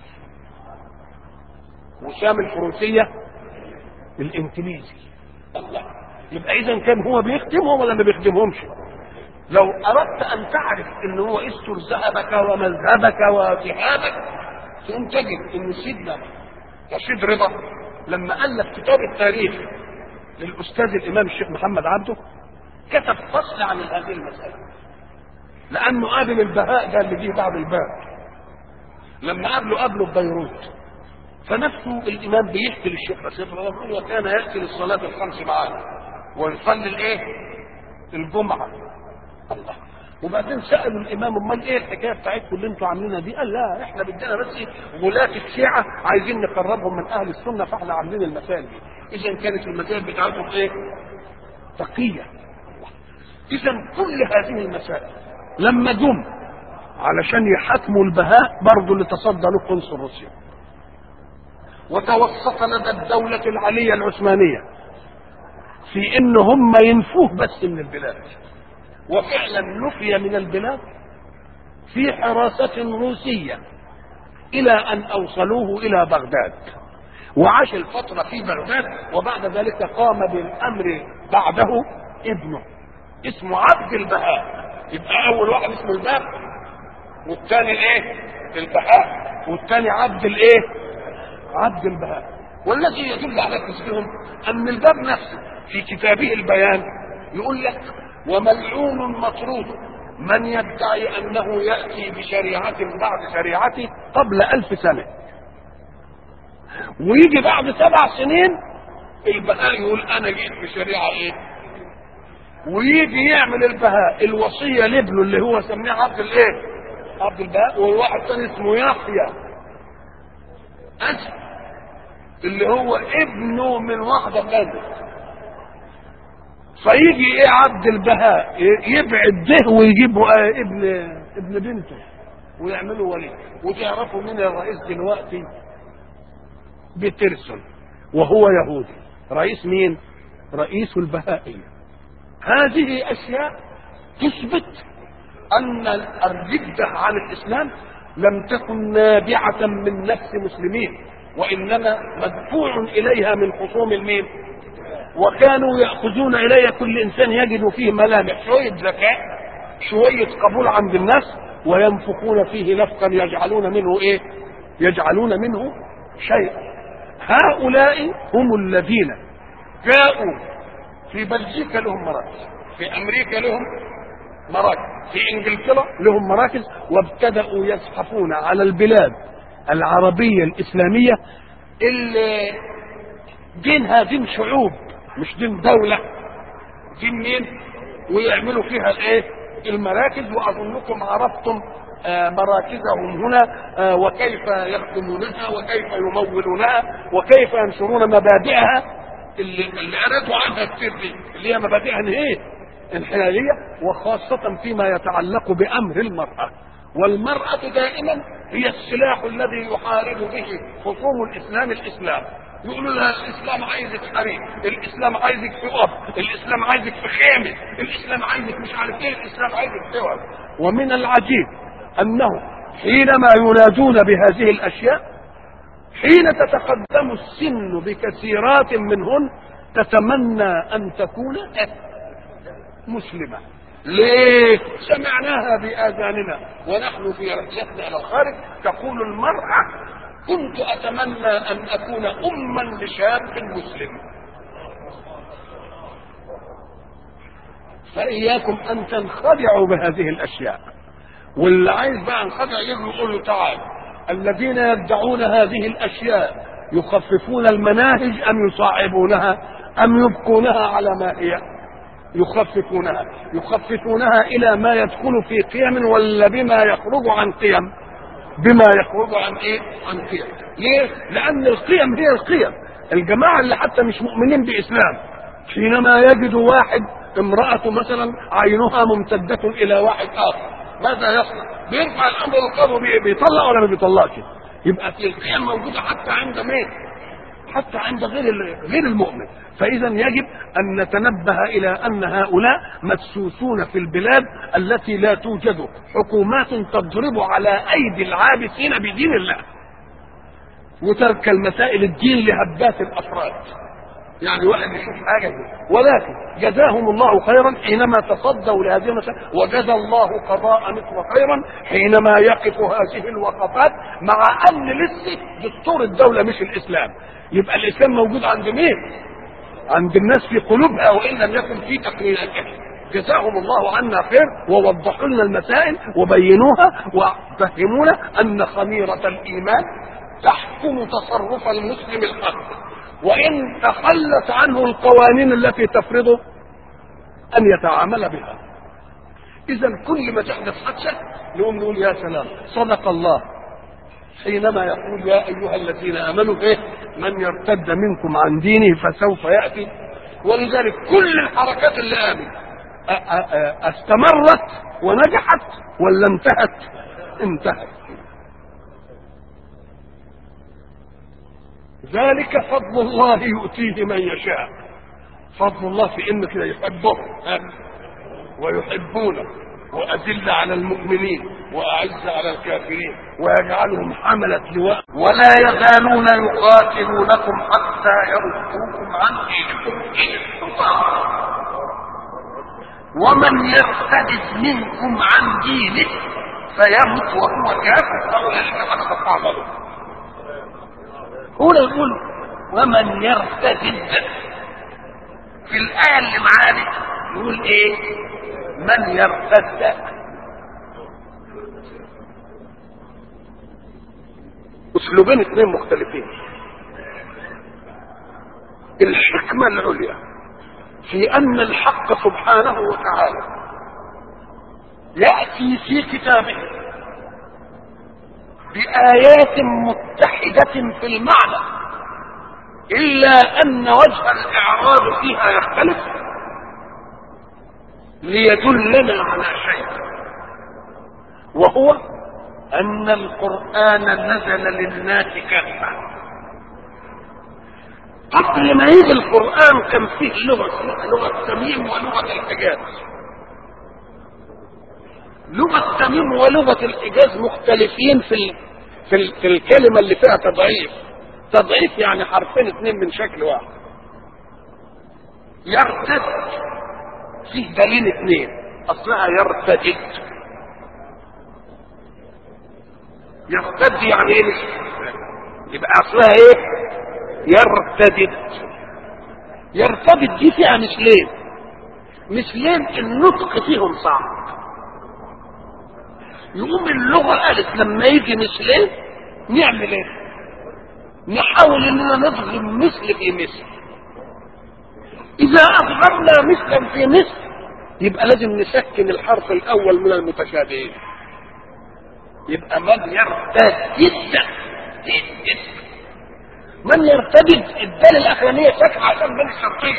وسام الفروسيه الانجليزي الله يبقى اذا كان هو بيخدمهم ولا ما بيخدمهمش لو اردت ان تعرف ان هو استر ذهبك ومذهبك وذهابك تقوم تجد ان سيدنا رشيد رضا لما الف كتاب التاريخ للاستاذ الامام الشيخ محمد عبده كتب فصل عن هذه المساله لانه قابل البهاء ده اللي جه بعد الباب لما قابله قابله في بيروت فنفسه الامام بيحكي للشيخ رشيد رضا بيقول وكان ياتي للصلاه الخمس معانا ويصلي الايه؟ الجمعه الله وبعدين سالوا الامام امال ايه الحكايه بتاعتكم اللي انتوا عاملينها دي؟ قال لا احنا بدنا بس غلاة الشيعه عايزين نقربهم من اهل السنه فاحنا عاملين المسائل دي. اذا كانت المسائل بتاعتهم ايه؟ تقيه. اذا كل هذه المسائل لما جم علشان يحاكموا البهاء برضه اللي تصدى له قنصل روسيا. وتوسط لدى الدولة العلية العثمانية في ان هم ينفوه بس من البلاد وفعلا نفي من البلاد في حراسة روسية إلى أن أوصلوه إلى بغداد وعاش الفترة في بغداد وبعد ذلك قام بالأمر بعده ابنه اسمه عبد البهاء يبقى أول واحد اسمه الباب والثاني الإيه؟ البهاء والثاني عبد الإيه؟ عبد البهاء والذي يدل على تسليمهم أن الباب نفسه في كتابه البيان يقول لك وملعون مطرود من يدعي انه ياتي بشريعه بعد شريعته قبل الف سنه ويجي بعد سبع سنين البهاء يقول انا جيت بشريعه ايه ويجي يعمل البهاء الوصيه لابنه اللي هو سميه عبد الايه عبد البهاء وواحد ثاني اسمه يحيى أسد اللي هو ابنه من واحده ثانيه فيجي ايه عبد البهاء يبعد ده ويجيب ابن ابن بنته ويعملوا ولي وتعرفوا مين الرئيس دلوقتي بترسون وهو يهودي رئيس مين رئيس البهائية هذه اشياء تثبت ان الردة عن الاسلام لم تكن نابعة من نفس مسلمين وانما مدفوع اليها من خصوم المين وكانوا يأخذون إلي كل إنسان يجد فيه ملامح شوية ذكاء شوية قبول عند الناس وينفخون فيه نفقا يجعلون منه إيه يجعلون منه شيئا هؤلاء هم الذين جاءوا في بلجيكا لهم مراكز في امريكا لهم مراكز في انجلترا لهم مراكز وابتدأوا يزحفون على البلاد العربية الإسلامية اللي دينها دين شعوب مش دين دولة دين مين ويعملوا فيها الايه المراكز واظنكم عرفتم آه مراكزهم هنا آه وكيف يخدمونها وكيف يمولونها وكيف ينشرون مبادئها اللي, اللي قرأتوا عنها كتير دي اللي هي مبادئها ايه انحلالية وخاصة فيما يتعلق بأمر المرأة والمرأة دائما هي السلاح الذي يحارب به خصوم الإسلام الإسلام يقولوا لها الإسلام عايزك حريم الإسلام عايزك في أب الإسلام عايزك في خيمة الإسلام عايزك مش عارف إيه الإسلام عايزك سوى ومن العجيب أنه حينما ينادون بهذه الأشياء حين تتقدم السن بكثيرات منهن تتمنى أن تكون مسلمة ليه سمعناها بآذاننا ونحن في رحلتنا إلى الخارج تقول المرأة كنت أتمنى أن أكون أما لشاب مسلم فإياكم أن تنخدعوا بهذه الأشياء واللي عايز بقى انخدع يجي يقول له تعال الذين يدعون هذه الأشياء يخففون المناهج أم يصعبونها أم يبقونها على ما هي يخففونها يخففونها إلى ما يدخل في قيم ولا بما يخرج عن قيم بما يخرج عن ايه عن قيم ليه لان القيم هي القيم الجماعه اللي حتى مش مؤمنين باسلام حينما يجدوا واحد امرأته مثلا عينها ممتدة إلى واحد آخر ماذا يصنع؟ بيرفع الأمر للقاضي بيطلق ولا ما بيطلقش؟ يبقى في القيم موجودة حتى عند مين؟ حتى عند غير غير المؤمن فاذا يجب ان نتنبه الى ان هؤلاء مدسوسون في البلاد التي لا توجد حكومات تضرب على ايدي العابثين بدين الله وترك المسائل الدين لهبات الافراد يعني واحد يشوف حاجه دي. ولكن جزاهم الله خيرا حينما تصدوا لهذه المسائل وجزى الله قضاء مصر خيرا حينما يقف هذه الوقفات مع ان لسه دستور الدوله مش الاسلام يبقى الاسلام موجود عند مين؟ عند الناس في قلوبها وان لم يكن في تقريرات جزاهم الله عنا خير ووضحوا لنا المسائل وبينوها وفهمونا ان خميره الايمان تحكم تصرف المسلم الحق وان تخلت عنه القوانين التي تفرضه ان يتعامل بها اذا كل ما تحدث حادثه نقوم نقول يا سلام صدق الله حينما يقول يا ايها الذين امنوا ايه من يرتد منكم عن دينه فسوف ياتي ولذلك كل الحركات اللي قامت استمرت ونجحت ولا انتهت انتهت ذلك فضل الله يؤتيه من يشاء فضل الله في انه كده يحبه ويحبونه وأذل على المؤمنين وأعز على الكافرين ويجعلهم حملة لواء ولا يزالون يقاتلونكم حتى يردوكم عن دينكم ومن يرتد منكم عن دينه فيمت وهو كافر فأولئك قد خطأ له هنا يقول ومن يرتد في الآية اللي معانا يقول إيه من يرتد اسلوبين اثنين مختلفين الحكمة العليا في ان الحق سبحانه وتعالى يأتي في كتابه بآيات متحدة في المعنى إلا أن وجه الإعراض فيها يختلف ليدلنا على شيء وهو ان القران نزل للناس كافه قبل ما يجي القران كان فيه لغه اسمها لغه تميم ولغه الحجاز لغه تميم ولغه الحجاز مختلفين في ال... في, ال... في الكلمه اللي فيها تضعيف تضعيف يعني حرفين اثنين من شكل واحد يرتد فيه دليل اثنين اصلها يرتدد يرتد يعني ايه مش يبقى اصلها ايه يرتدد يرتدد دي فيها مثلين مثلين النطق فيهم صعب يقوم اللغه قالت لما يجي مثلين نعمل ايه نحاول اننا نضغم مثل في مثل اذا اضغمنا مثلا في مثل يبقى لازم نسكن الحرف الاول من المتشابهين يبقى من يرتدد من يرتدد الدال الاخرانيه ساكنه عشان من الشرطيه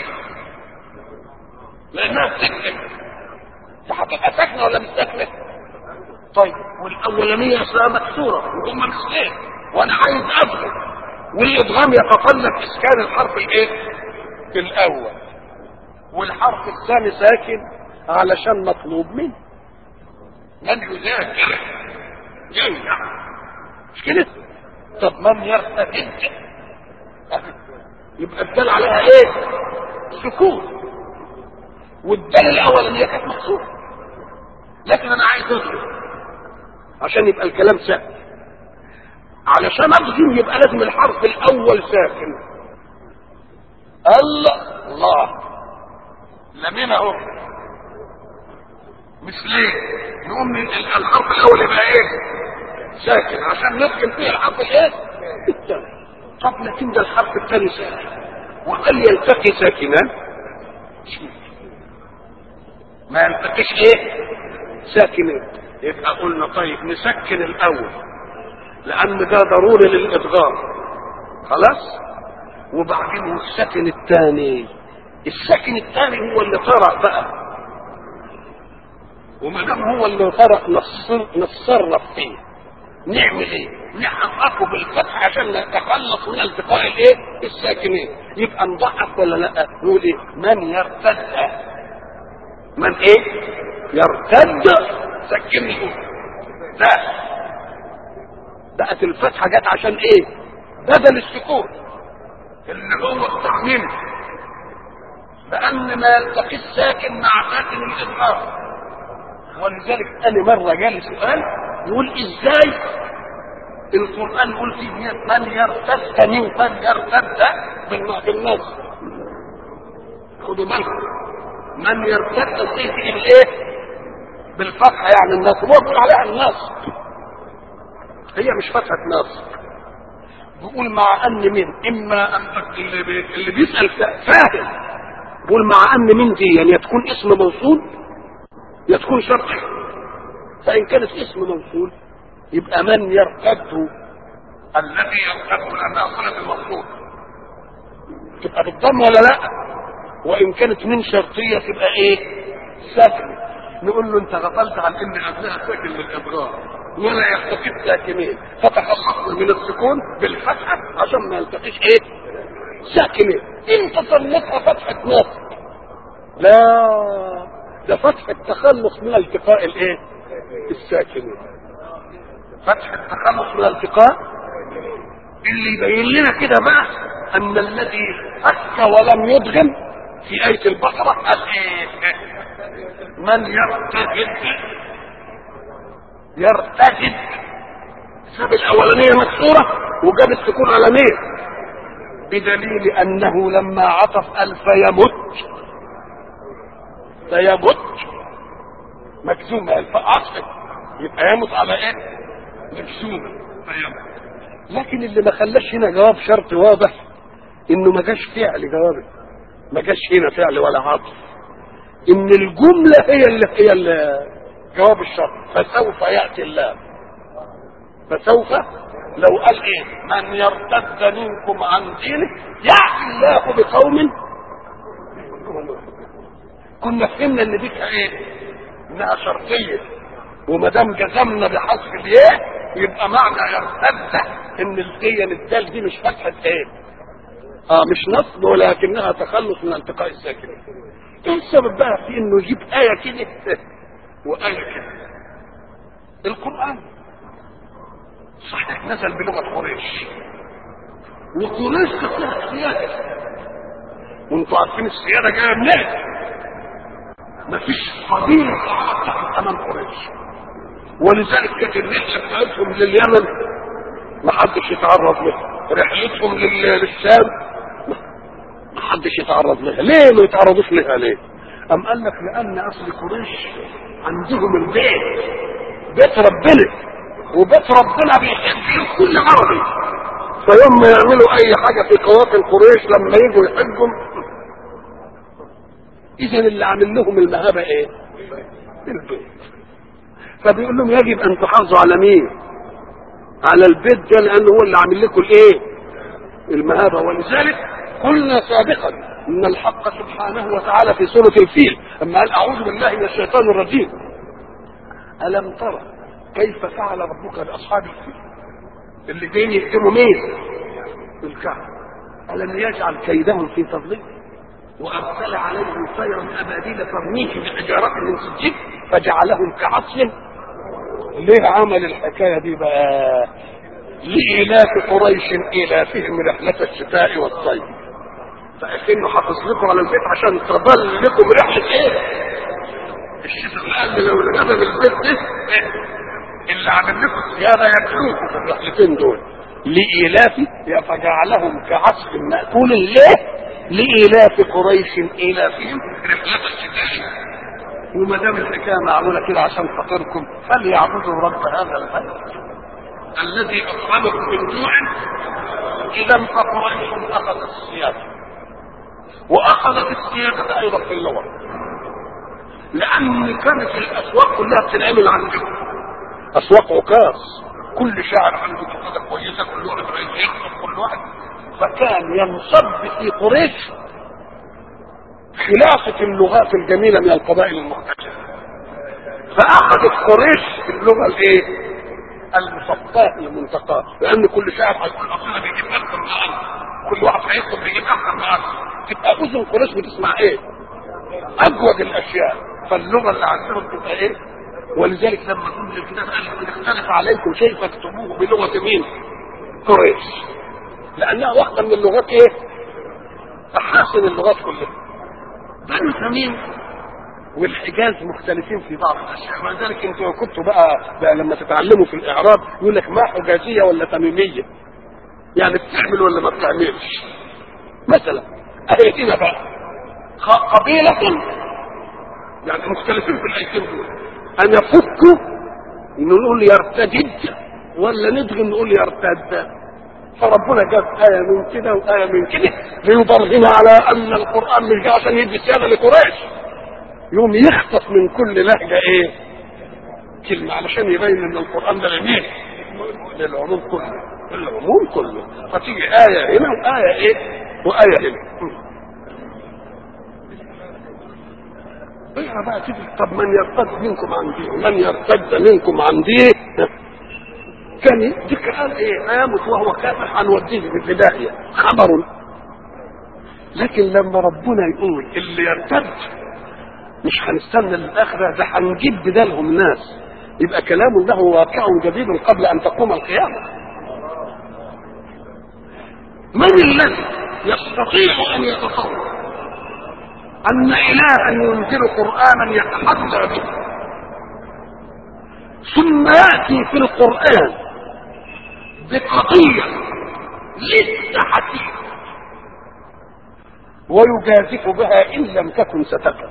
لانها بتكتب فهتبقى ساكنه ولا مش ساكنه؟ طيب والاولانيه اصلها مكسوره وهم مثلين وانا عايز اضغم والادغام يتطلب اسكان الحرف الايه؟ الاول والحرف الثاني ساكن علشان مطلوب منه من يذاكر ينجح مش كده طب من يرتدد يبقى الدال عليها ايه سكون والدال الاولانيه كانت مقصوره لكن انا عايز اضرب عشان يبقى الكلام سهل علشان اضرب يبقى لازم الحرف الاول ساكن الله الله لمين اهو مثلين نقوم الحرف الاول يبقى ايه ساكن عشان نسكن فيه الحرف الايه الثاني طب لكن ده الحرف الثاني ساكن وهل يلتقي ساكنان ما يلتقيش ايه ساكنين يبقى قلنا طيب نسكن الاول لان ده ضروري للادغام خلاص وبعدين السكن الثاني السكن الثاني هو اللي طرأ بقى وما دام هو اللي طرأ نتصرف فيه نعمل ايه؟ نحققه بالفتح عشان نتخلص من التقاء الايه؟ الساكنين يبقى نضحك ولا لا؟ نقول ايه؟ من يرتد من ايه؟ يرتد سكن الاولى لا بقت الفتحه جت عشان ايه؟ بدل السكون اللي هو بتاع منه لان ما يلتقي الساكن مع ساكن الاظهار ولذلك انا مره جالي سؤال يقول ازاي القران يقول فيه من يرتد منكم من يرتد بالناس خدوا بالكم من يرتد فيه بالايه؟ بالفتحه يعني الناس هو بيقول عليها الناس هي مش فتحه ناس بيقول مع ان من اما ان اللي, بي... اللي بيسال فاهم بيقول مع ان من دي يعني تكون اسم موصول يا تكون شرطي فان كانت اسم موصول يبقى من يرتد الذي يرتد لانها صله المفروض تبقى بالضم ولا لا وان كانت من شرطيه تبقى ايه ساكنه نقول له انت غفلت عن ان قبلها ساكن للاضرار ولا يلتقي الساكنين فتخصصنا من السكون بالفتحه عشان ما يلتقيش ايه ساكنين انت سميتها فتحه نصب لا ده فتح التخلص من التقاء الايه الساكنين فتح التخلص من التقاء اللي يبين لنا كده بقى ان الذي فك ولم يدغم في آية البقرة قال ايه من يرتجد يرتجد ساب الاولانية مكسورة وجاب السكون على مين بدليل انه لما عطف قال فيمت فيمت مجزومة الفعصل يبقى يمت على ايه مجزومة فيمت لكن اللي ما خلاش هنا جواب شرط واضح انه ما جاش فعل جواب ما جاش هنا فعل ولا عطف ان الجملة هي اللي هي اللي جواب الشرط فسوف يأتي الله فسوف لو قال ايه من يرتد منكم عن دينه يأتي الله بقوم كنا فهمنا ان دي ايه انها شرطيه وما دام جزمنا بحذف الياء يبقى معنى يرتد ان القيم الدال دي مش فتحه ايه اه مش نصب ولكنها تخلص من التقاء الساكنين ايه السبب بقى في انه يجيب ايه كده وايه كده القران صحيح نزل بلغه قريش وقريش كانت لها سياده وانتوا عارفين السياده جايه منين مفيش قبيله تحت امام قريش ولذلك كانت الرحله بتاعتهم لليمن ما حدش يتعرض لها رحلتهم لل- للشام ما حدش يتعرض لها ليه ما يتعرضوش لها ليه ام قال لك لان اصل قريش عندهم البيت بيت ربنا وبيت ربنا بيحب كل عربي فيوم ما يعملوا اي حاجه في قوافل قريش لما يجوا يحجوا اذا اللي عامل لهم المهابه ايه البيت فبيقول لهم يجب ان تحافظوا على مين على البيت ده لانه هو اللي عامل لكم الايه المهابه ولذلك قلنا سابقا ان الحق سبحانه وتعالى في سوره الفيل اما قال اعوذ بالله من الشيطان الرجيم الم ترى كيف فعل ربك باصحاب الفيل اللي جايين يهدموا مين الكعبه الم يجعل كيدهم في تضليل وارسل عليهم طيرا ابابيل ترميهم بحجاره من سجيل فجعلهم كعصف ليه عمل الحكايه دي بقى لإلاف قريش إلافهم رحلة الشتاء والصيف فأكنه حافظ لكم على البيت عشان تظل لكم رحلة إيه؟ الشتاء قال لو الغدا بالبيت ده إيه؟ اللي عامل لكم زيادة يدعوكم في الرحلتين دول لإلاف فجعلهم كعصف مأكول ليه؟ لإلاف قريش إلافهم رحلة الشتاء وما دام الحكايه معموله كده عشان خاطركم فليعبدوا رب هذا البيت الذي اطعمكم من جوع اذا فقريش اخذت السياده واخذت السياده ايضا في اللغه لان كانت الاسواق كلها بتنعمل عندهم اسواق عكاظ كل شاعر عنده قصيده كويسه كل واحد رئيس يخطب كل واحد فكان ينصب في قريش خلافة اللغات الجميلة من القبائل المختلفة فأخذت قريش اللغة الإيه؟ المصفاة المنتقاة لأن كل شاعر هيقول أصلا بيجيب أكثر من أرض كل واحد هيدخل بيجيب أكثر من أرض تبقى أذن قريش بتسمع إيه؟ أجود الأشياء فاللغة اللي عندهم تبقى إيه؟ ولذلك لما كل الكتاب قال إن اختلف عليكم شيء فاكتبوه بلغة مين؟ قريش لأنها واحدة من اللغات إيه؟ أحاسن اللغات كلها بنو تميم والحجاز مختلفين في بعض الاشياء ولذلك انتوا كنتوا بقى, بقى لما تتعلموا في الاعراب يقول لك ما حجازيه ولا تميميه يعني بتعمل ولا ما بتعملش مثلا اهي هنا بقى خ- قبيله يعني مختلفين في الايتين دول ان يفكوا نقول يرتدد ولا ندغي نقول يرتد فربنا جاب آية من كده وآية من كده ليبرهن على أن القرآن مش جاي عشان يدي سيادة لقريش يوم يخطف من كل لهجة إيه؟ كلمة علشان يبين أن القرآن ده لمين؟ للعموم كله للعموم كله فتيجي آية هنا وآية إيه؟ وآية هنا اقرا بقى كده طب من يرتد منكم عن دينه من يرتد منكم عن دينه كان ذكر قال ايه هيموت وهو كافر هنوديه في داهيه خبر لكن لما ربنا يقول اللي يرتد مش هنستنى للاخره ده هنجيب بدالهم ناس يبقى كلام له واقع جديد قبل ان تقوم القيامه من الذي يستطيع ان يتصور ان الها ينزل قرانا يتحدى به ثم ياتي في القران بقضيه لسه حديث ويجازف بها ان لم تكن ستكن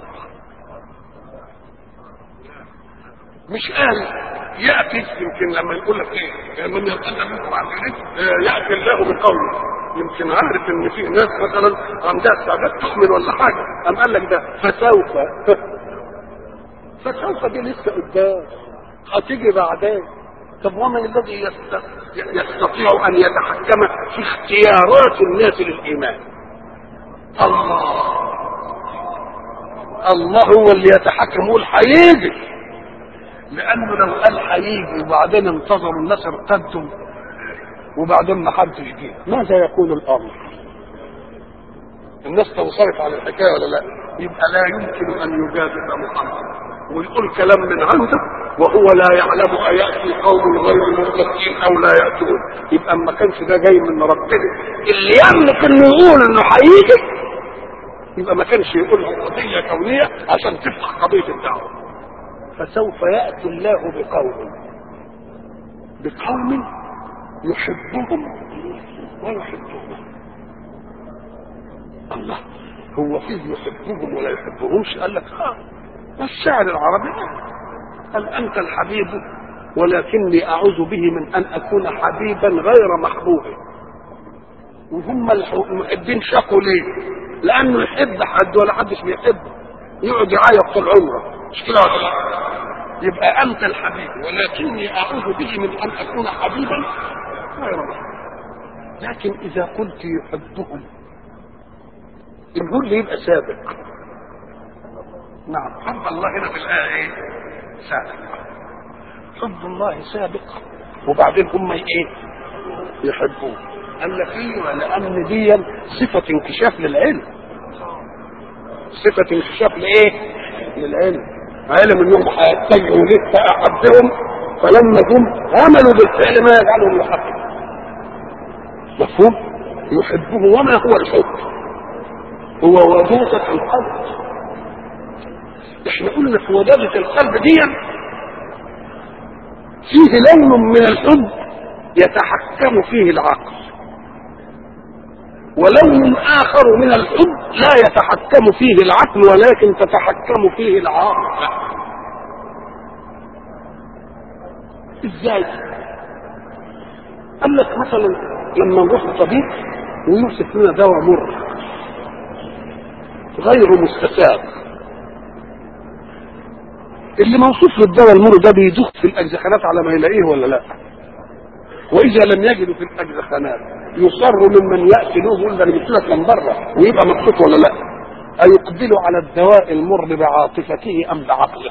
مش قال ياتي يمكن لما يقول لك ايه من يرتد منكم عن دينه ياتي الله بقوله يمكن عارف ان في ناس مثلا عندها استعداد تؤمن ولا حاجه قام قال لك ده فسوف فسوف دي لسه قدام هتيجي بعدين طب ومن الذي يست- يستطيع ان يتحكم في اختيارات الناس للايمان الله الله هو اللي يتحكم يقول هيجي لانه لو قال هيجي وبعدين انتظروا الناس ارتدوا وبعدين ما حدش جه ماذا يكون الامر الناس توصلت على الحكايه ولا لا يبقى لا يمكن ان يجادل محمد ويقول كلام من عنده وهو لا يعلم أيأتي قوم غير متقين أو لا يأتون يبقى ما كانش ده جاي من ربنا اللي يملك إنه يقول إنه هيجي يبقى ما كانش يقول قضية كونية عشان تفتح قضية الدعوة فسوف ياتي الله بقوم بقوم يحبهم ويحبونه الله هو فيه يحبهم ولا يحبهمش قال لك اه الشعر العربي قال انت الحبيب ولكني اعوذ به من ان اكون حبيبا غير محبوب وهم المحبين شقوا ليه لانه يحب حد ولا حدش بيحبه يقعد يعيط طول عمره مش كده ولا لا يبقى انت الحبيب ولكني اعوذ به من ان اكون حبيبا غير محبوب لكن اذا قلت يحبهم الكل يبقى سابق نعم حب الله هنا في الآية إيه؟ سابق حب الله سابق وبعدين هم إيه؟ يحبوه قال لك ايوه لان دي صفه انكشاف للعلم صفه انكشاف لايه؟ للعلم علم انهم هيتجهوا لك فاحبهم فلما جم عملوا بالفعل ما يجعلهم يحبوا مفهوم؟ يحبه وما هو الحب؟ هو ودودة القلب احنا قلنا في ودادة القلب دي فيه لون من الحب يتحكم فيه العقل ولون اخر من الحب لا يتحكم فيه العقل ولكن تتحكم فيه العاطفه ازاي قال لك مثلا لما نروح لطبيب ويوصف لنا دواء مر غير مستساغ اللي موصوف للدواء المر ده بيدوخ في الاجزخانات على ما يلاقيه ولا لا واذا لم يجدوا في الاجزخانات يصر ممن ياتي له يقول ده انا جبت لك من بره ويبقى مبسوط ولا لا ايقبل على الدواء المر بعاطفته ام بعقله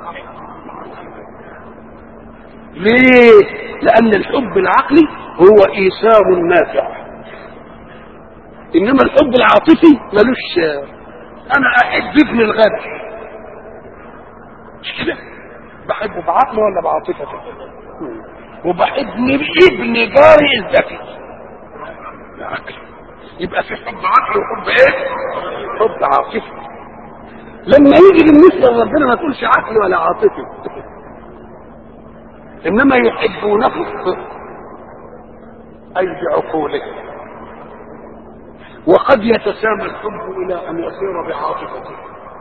ليه لان الحب العقلي هو ايثار نافع انما الحب العاطفي ملوش انا احب ابن الغد مش كده بحبه بعقله ولا بعاطفته وبحب ابن جاري الذكي العقل يبقى في حب عقل وحب ايه حب عاطفي لما يجي بالنسبه لربنا ما تقولش عقل ولا عاطفي انما يحبونه اي بعقولهم وقد يتسامى الحب الى ان يصير بعاطفته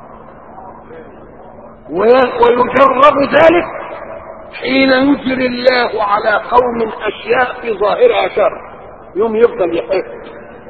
ويجرب ذلك حين يجري الله على قوم اشياء في ظاهرها شر يوم يفضل يحب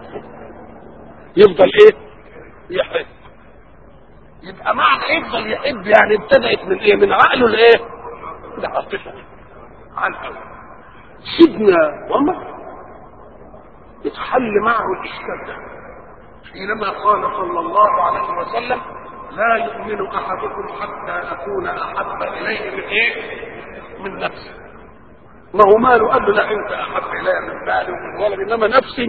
يفضل ايه يحب يبقى معنى يفضل يحب يعني ابتدأت من ايه من عقله لايه لعاطفته عن سيدنا عمر اتحل معه الاشكال ده حينما قال صلى الله عليه وسلم لا يؤمن احدكم حتى اكون احب اليه من ايه من نفسه ما هو ماله قال له لا انت احب الي من مالي ومن ولدي انما نفسي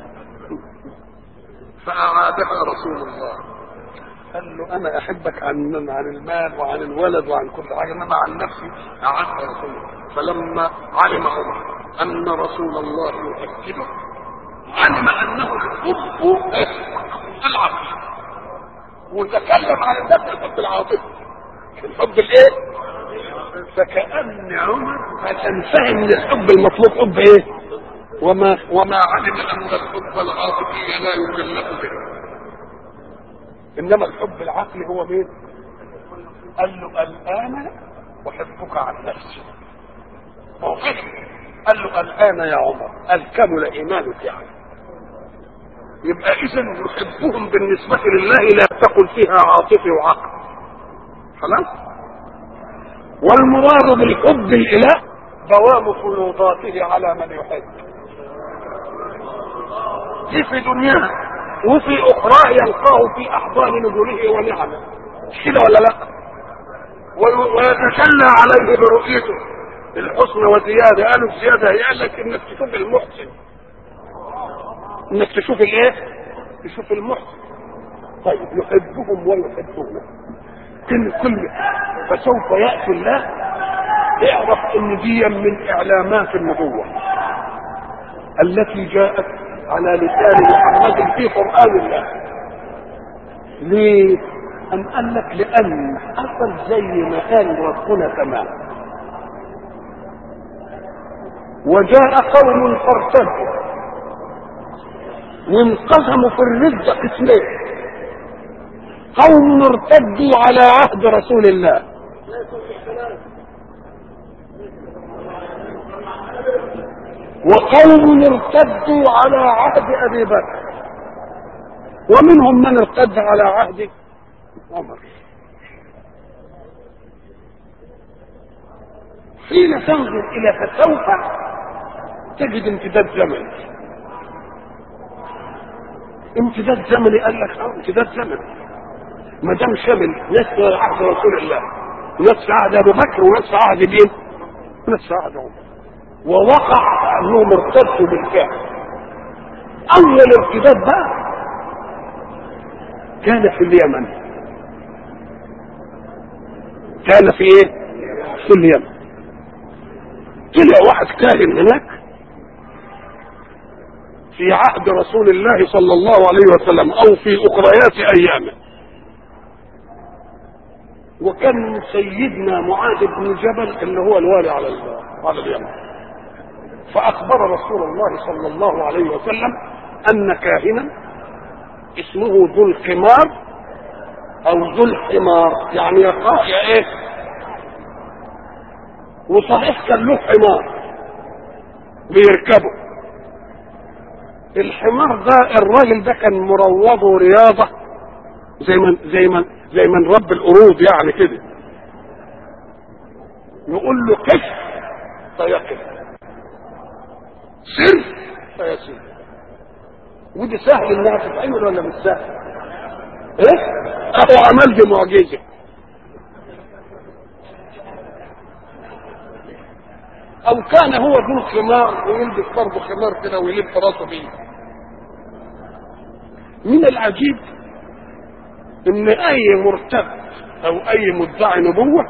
فاعادها رسول الله قال له انا احبك عن عن المال وعن الولد وعن كل حاجه انما عن نفسي اعادها رسول الله فلما علم عمر ان رسول الله يؤكده علم انه الحب العقل وتكلم عن النفس الحب العاطفي الحب الايه فكأن عمر فتنفهم من الحب المطلوب حب ايه وما وما علم ان الحب العاطفي لا يكلف به انما الحب العقلي هو مين قال له الان احبك عن نفسي موقف قال له الان يا عمر قال كمل ايمانك يعني يبقى اذا يحبهم بالنسبه لله لا تقل فيها عاطفي وعقل خلاص والمراد بالحب الاله دوام فيوضاته على من يحب دي في دنياه وفي اخرى يلقاه في احضان نزله ونعمه مش كده ولا لا ويتسلى عليه برؤيته الحسن وزياده قالوا الزياده هي قال لك انك تشوف المحسن انك تشوف الايه تشوف المحسن طيب يحبهم ويحبونه كل كل فسوف ياتي الله اعرف ان دي من اعلامات النبوه التي جاءت على لسان محمد في قران الله ليه أم قال لك لأن حصل زي ما قال ربنا تمام وجاء قوم فارتدوا وانقسموا في الردة قسمين قوم ارتدوا على عهد رسول الله وقوم ارتدوا على عهد ابي بكر ومنهم من ارتد على عهد عمر حين تنظر الى فسوف تجد امتداد زمني امتداد زمني قال لك اه امتداد زمني ما دام شمل ناس في عهد رسول الله وناس في عهد ابو بكر وناس في عهد مين؟ وناس في عهد عمر ووقع انهم ارتدوا بالفعل اول ارتداد بقى كان في اليمن كان في ايه في اليمن طلع واحد كاهن هناك في عهد رسول الله صلى الله عليه وسلم او في اخريات ايامه وكان سيدنا معاذ بن جبل اللي هو الوالي على على اليمن فاخبر رسول الله صلى الله عليه وسلم ان كاهنا اسمه ذو الخمار او ذو الحمار يعني يقع يا ايه وصحيح كان له حمار بيركبه الحمار ده الراجل ده كان مروضه رياضه زي ما زي ما زي من رب القرود يعني كده يقول له قف فيقف سر فيسير ودي سهل انها تتعمل ولا مش سهل؟ ايه؟ اهو عمل دي معجزه او كان هو ذو خمار ويلبس برضه خمار كده ويلف راسه بيه من العجيب ان اي مرتد او اي مدعي نبوه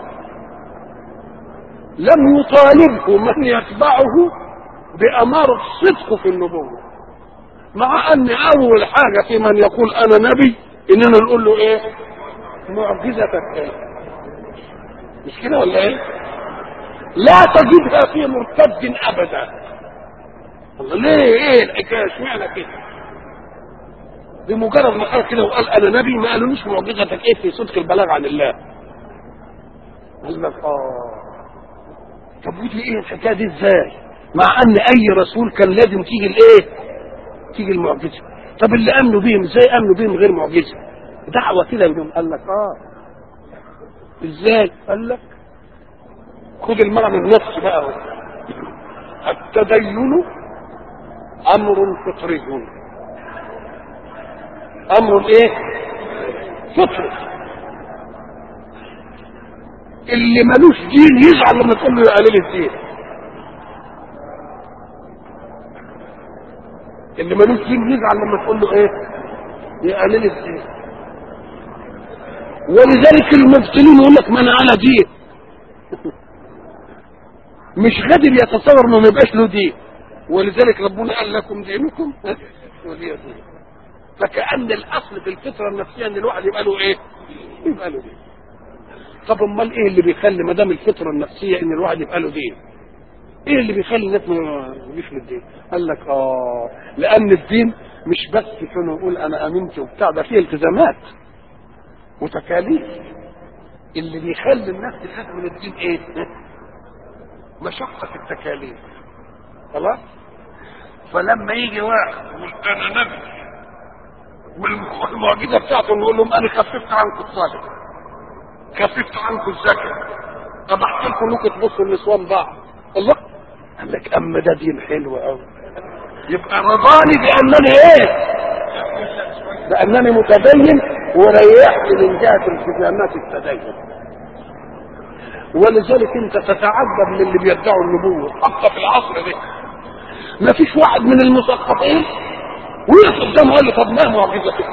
لم يطالبه من يتبعه باماره صدقه في النبوه مع ان اول حاجه في من يقول انا نبي اننا نقول له ايه معجزتك ايه مش كده ولا ايه لا تجدها في مرتد ابدا الله ليه ايه الحكايه اشمعنى كده بمجرد ما قال كده وقال انا نبي ما قالولوش معجزتك ايه في صدق البلاغ عن الله قال لك اه طب ودي ايه الحكايه دي ازاي مع ان اي رسول كان لازم تيجي الايه تيجي المعجزه طب اللي امنوا بيهم ازاي امنوا بيهم غير معجزه دعوه كده منهم قال لك اه ازاي قال لك خد المعنى النفس بقى اهو التدين امر فطري امر ايه فطري اللي ملوش دين يزعل لما تقول له يا قليل الدين اللي ملوش دين يزعل لما تقول له ايه يا قليل الدين ولذلك المبتلين يقول لك ما انا على دين مش قادر يتصور انه ما يبقاش له دين ولذلك ربنا قال لكم دينكم ولي دين فكأن الاصل في الفطره النفسيه ان الواحد يبقى له ايه؟ يبقى له دين طب امال ايه اللي بيخلي ما دام الفطره النفسيه ان الواحد يبقى له دين؟ ايه اللي بيخلي الناس ما يجيش للدين؟ قال لك اه لان الدين مش بس كانوا يقول انا امنت وبتاع ده فيه التزامات وتكاليف اللي بيخلي الناس تخاف من الدين ايه؟ مشقة التكاليف خلاص؟ فلما يجي واحد يقول انا نبي والمعجزه بتاعته نقول لهم انا خففت عنكم الصلاه خففت عنكم الزكاه طب احكي لكم انكم تبصوا النسوان بعض الله قال لك اما ده دين حلو قوي يبقى رضاني بانني ايه بانني متدين وريحني من جهه التزامات التدين ولذلك انت تتعجب من اللي بيدعوا النبوه حتى في العصر ده ما فيش واحد من المثقفين وقف قدامه قال له طب ما معجزتك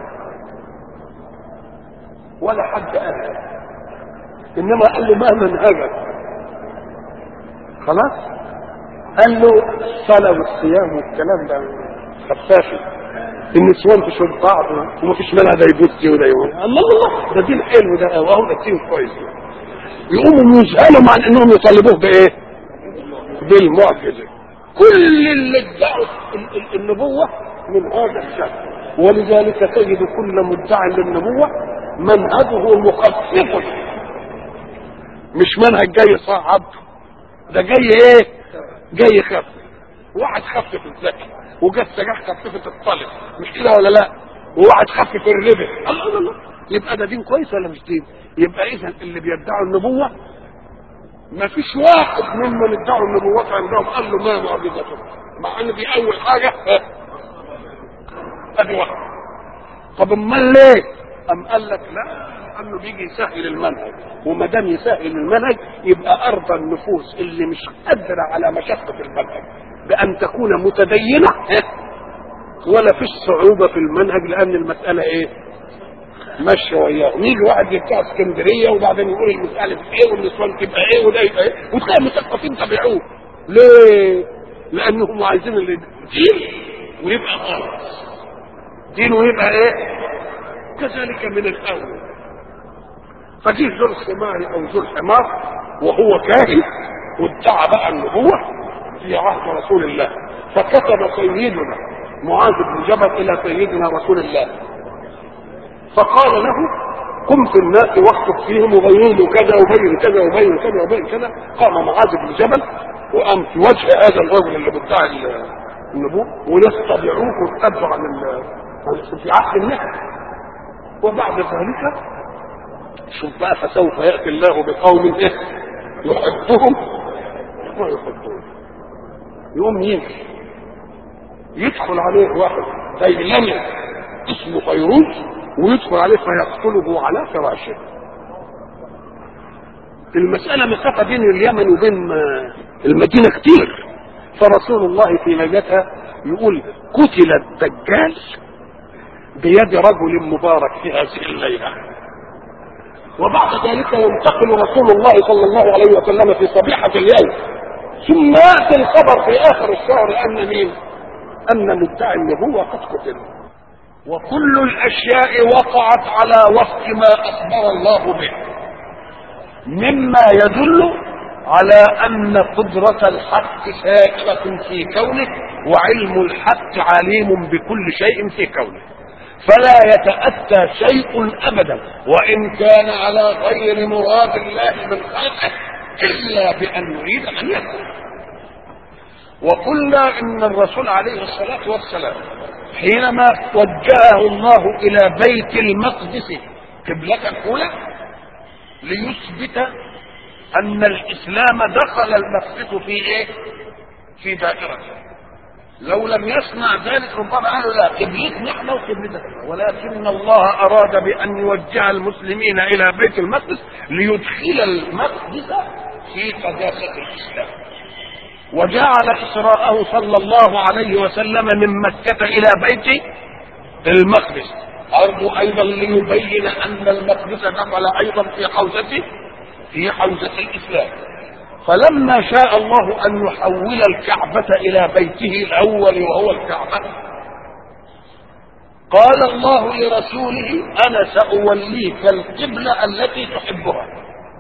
ولا حد قال انما قال له ما منهجك خلاص قال له الصلاه والصيام والكلام ده خفافي النسوان تشوف بعض وما فيش مانع ده يبص وده يقول الله الله ده دين حلو ده واهو ده دين كويس يقوموا يذهلوا مع انهم يطالبوه بايه؟ بالمعجزه كل اللي ادعوا ال- ال- النبوه من هذا الشكل ولذلك تجد كل مدعي للنبوه منهجه مخفف مش منهج جاي صعب ده جاي ايه؟ جاي يخفف واحد خفف الذكي وجت سجاح خففت الطالب مش كده ولا لا؟ وواحد خفف الربح الله الله الله يبقى ده دين كويس ولا مش دين؟ يبقى اذا اللي بيدعوا النبوه ما فيش واحد ممن ادعوا النبوات عندهم قال له ما معجزته مع ان دي اول حاجه ادي واحد طب امال ليه؟ ام قال لك لا انه بيجي يسهل المنهج وما دام يسهل المنهج يبقى ارضى النفوس اللي مش قادره على مشقه المنهج بان تكون متدينه ولا فيش صعوبه في المنهج لان المساله ايه؟ ماشيه وياهم يجي واحد بتاع اسكندريه وبعدين يقول المساله في ايه والنسوان تبقى ايه وده يبقى ايه وتلاقي المثقفين تبعوه ليه؟ لانهم عايزين اللي دين ويبقى خالص دين ويبقى ايه؟ كذلك من الاول فجه ذو الحمار او ذو الحمار وهو كاهن وادعى بقى النبوه في عهد رسول الله فكتب سيدنا معاذ بن جبل الى سيدنا رسول الله فقال له قم في الناس واخطب فيهم وبين له كذا وبين كذا وبين كذا وبين كذا قام معاذ بن جبل وقام في وجه هذا الرجل اللي بيدعي النبوة وناس تبعوه وارتدوا عن ال- عن- في عهد النهي وبعد ذلك شوف بقى فسوف ياتي الله بقوم ايه يحبهم ويحبون يقوم يمشي يدخل عليه واحد ديلمي اسمه فيروز ويدخل عليه فيقتله على فراشه المسألة مسافة بين اليمن وبين آه، المدينة كتير فرسول الله في نجاتها يقول قتل الدجال بيد رجل مبارك في هذه الليلة وبعد ذلك ينتقل رسول الله صلى الله عليه وسلم في صبيحة اليوم ثم يأتي الخبر في آخر الشهر أن مين؟ أن مدعي النبوة قد قتل وكل الاشياء وقعت على وفق ما اخبر الله به مما يدل على ان قدرة الحق سائرة في كونه وعلم الحق عليم بكل شيء في كونه فلا يتأتى شيء ابدا وان كان على غير مراد الله من خلقه الا بان يريد ان يكون وقلنا ان الرسول عليه الصلاة والسلام حينما وجهه الله الى بيت المقدس قبلة الاولى ليثبت ان الاسلام دخل المسجد في ايه في دائرته لو لم يصنع ذلك ربما قالوا لا قبلتنا احنا وقبلتك ولكن الله اراد بان يوجه المسلمين الى بيت المقدس ليدخل المقدس في قداسه الاسلام وجعل إسراءه صلى الله عليه وسلم من مكة إلى بيت المقدس أرجو أيضا ليبين أن المقدس دخل أيضا في حوزته في حوزة الإسلام فلما شاء الله أن يحول الكعبة إلى بيته الأول وهو الكعبة قال الله لرسوله أنا سأوليك القبلة التي تحبها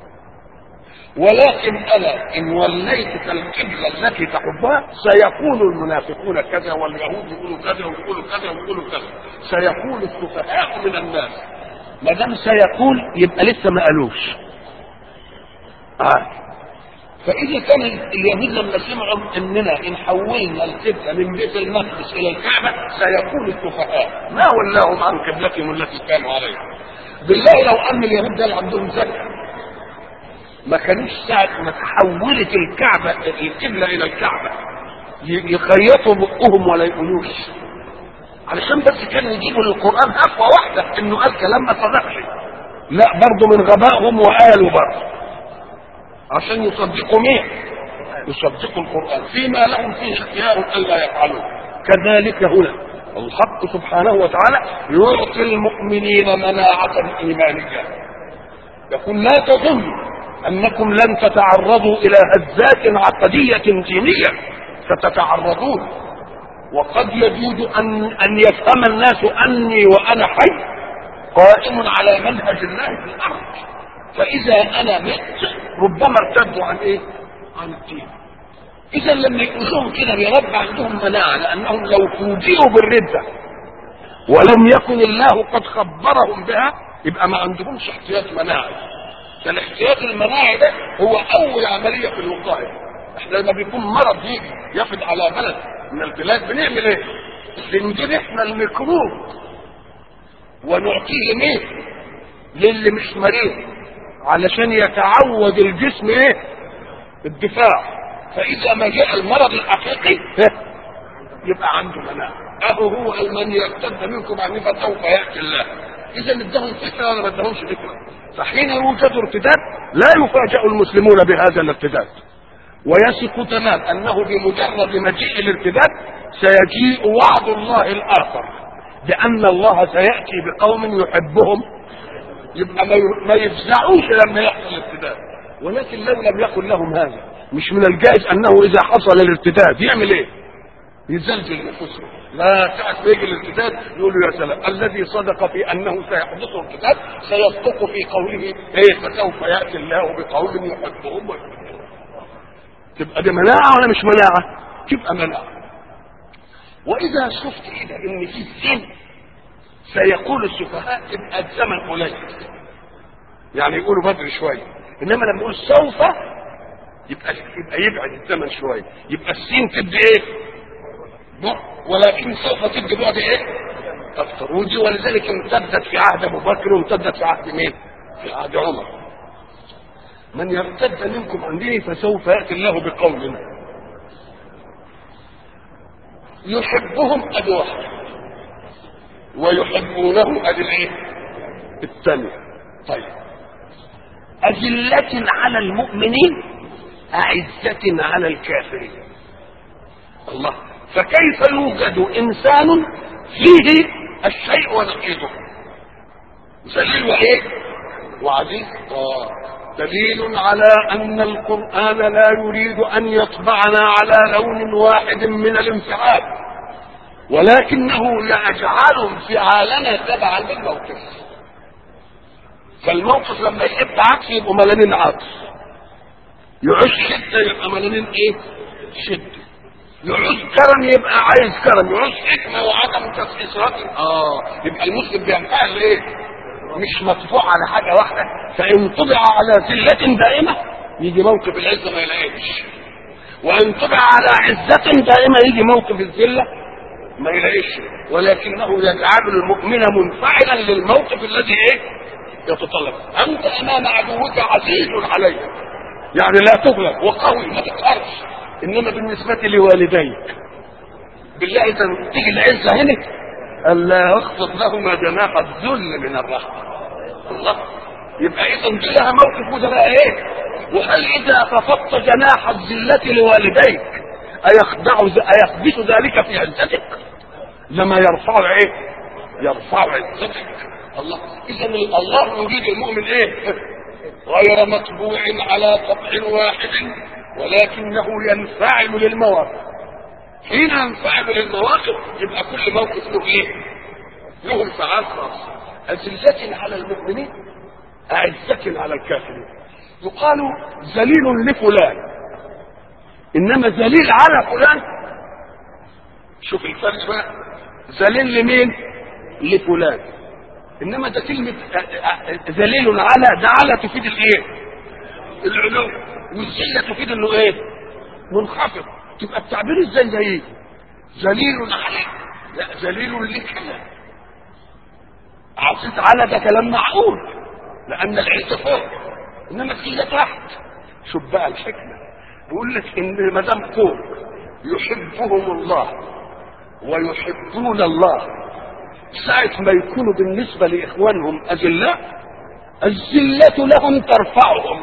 ولكن انا ان وليتك القبله التي تحبها سيقول المنافقون كذا واليهود يقولوا كذا ويقولوا كذا ويقولوا كذا سيقول السفهاء من الناس ما دام سيقول يبقى لسه ما قالوش آه. فاذا كان اليهود لما سمعوا اننا ان حولنا القبله من بيت المقدس الى الكعبه سيقول السفهاء ما ولاهم عن قبلتهم التي كانوا عليها بالله لو ان اليهود ده عندهم ذكر ما كانوش ساعة ما تحولت الكعبة القبلة إلى الكعبة ي- يخيطوا بقهم ولا يقولوش علشان بس كانوا يجيبوا للقرآن أقوى واحدة إنه قال كلام ما صدقش لا برضه من غبائهم وقالوا برضه عشان يصدقوا مين؟ يصدقوا القرآن فيما لهم فيه اختيار ألا يفعلوه كذلك هنا الحق سبحانه وتعالى يعطي المؤمنين مناعة إيمانية يقول لا تظنوا انكم لن تتعرضوا الى هزات عقديه دينيه ستتعرضون وقد يجوز ان ان يفهم الناس اني وانا حي قائم على منهج الله في الارض فاذا انا مت ربما ارتدوا عن ايه؟ عن الدين اذا لما يقولون كده بيربى عندهم مناعه لانهم لو فوجئوا بالرده ولم يكن الله قد خبرهم بها يبقى ما عندهمش احتياط مناعي فالاحتياط المناعي ده هو اول عمليه في الوقايه احنا لما بيكون مرض يجي يفد على بلد من البلاد بنعمل ايه؟ بنجيب احنا الميكروب ونعطيه لمين؟ للي مش مريض علشان يتعود الجسم ايه؟ الدفاع فاذا ما جاء المرض الحقيقي يبقى عنده مناعه اهو هو من يرتد منكم عن فسوف ياتي الله اذا ادهم فكره ولا ما ادهمش فكره فحين يوجد ارتداد لا يفاجأ المسلمون بهذا الارتداد ويثق تمام انه بمجرد مجيء الارتداد سيجيء وعد الله الاخر بان الله سياتي بقوم يحبهم يبقى ما يفزعوش لما يحصل الارتداد ولكن لو لم يكن لهم هذا مش من الجائز انه اذا حصل الارتداد يعمل ايه؟ يزلزل نفوسهم لا ساعة ما يجي الارتداد يقولوا يا سلام الذي صدق في انه سيحدث ارتداد سيصدق في قوله ايه فسوف ياتي الله بقوم يحبهم ويحبهم تبقى دي مناعة ولا مش مناعة؟ تبقى مناعة وإذا شفت كده إن في السن سيقول السفهاء تبقى الزمن قليل يعني يقولوا بدري شوية إنما لما يقول سوف يبقى يبقى يبعد الزمن شوية يبقى السين تدي إيه؟ ولكن سوف تدي بعد إيه؟ أكثر ودي ولذلك امتدت في عهد أبو بكر وامتدت في عهد مين؟ في عهد عمر من يرتد منكم عن دينه فسوف ياتي الله بقوم يحبهم ادي واحد ويحبونه ادي الايه؟ الثانية طيب أذلة على المؤمنين أعزة على الكافرين الله فكيف يوجد إنسان فيه الشيء ونقيضه ذليل وإيه؟ وعزيز آه دليل على ان القران لا يريد ان يطبعنا على لون واحد من الانفعال ولكنه يجعل انفعالنا تبعا للموقف فالموقف لما يحب عكس يبقوا ملانين عكس يعوز شده يبقى ملانين ايه شده يعوز كرم يبقى عايز كرم يعوز حكمه وعدم تسخيصات اه يبقى المسلم بينفعل ايه مش مطبوع على حاجه واحده فان طبع على ذله دائمه يجي موقف العزه ما يلاقيش وان طبع على عزه دائمه يجي موقف الذله ما يلاقيش ولكنه يجعل المؤمن منفعلا للموقف الذي ايه يتطلب انت امام عدوك عزيز عليك يعني لا تغلب وقوي ما تقهرش انما بالنسبه لوالديك بالله اذا تيجي العزه هنا ألا يخفض لهما جناح الذل من الرحمة الله يبقى إذا دي لها موقف وده بقى إيه؟ وهل إذا خفضت جناح الذلة لوالديك أيخدع أيخبث ذلك في عزتك؟ لما يرفع إيه؟ يرفع عزتك الله إذا الله يريد المؤمن إيه؟ غير مطبوع على طبع واحد ولكنه ينفعل للمواقف حين ينفعل للمواقف يبقى كل موقف له ايه؟ له انفعال خاص أذلة على المؤمنين أعزة على الكافرين يقال ذليل لفلان إنما ذليل على فلان شوف الفرق بقى ذليل لمين؟ لفلان إنما ده كلمة ذليل على ده على تفيد الإيه؟ العلو والذلة تفيد إنه إيه؟ منخفض تبقى التعبير ازاي زي ذليل عليك لا ذليل لك عصيت على ده كلام معقول لان العز فوق انما الذله تحت شوف بقى الحكمه بيقول لك ان ما دام فوق يحبهم الله ويحبون الله ساعة ما يكونوا بالنسبة لإخوانهم أذلاء الذلة لهم ترفعهم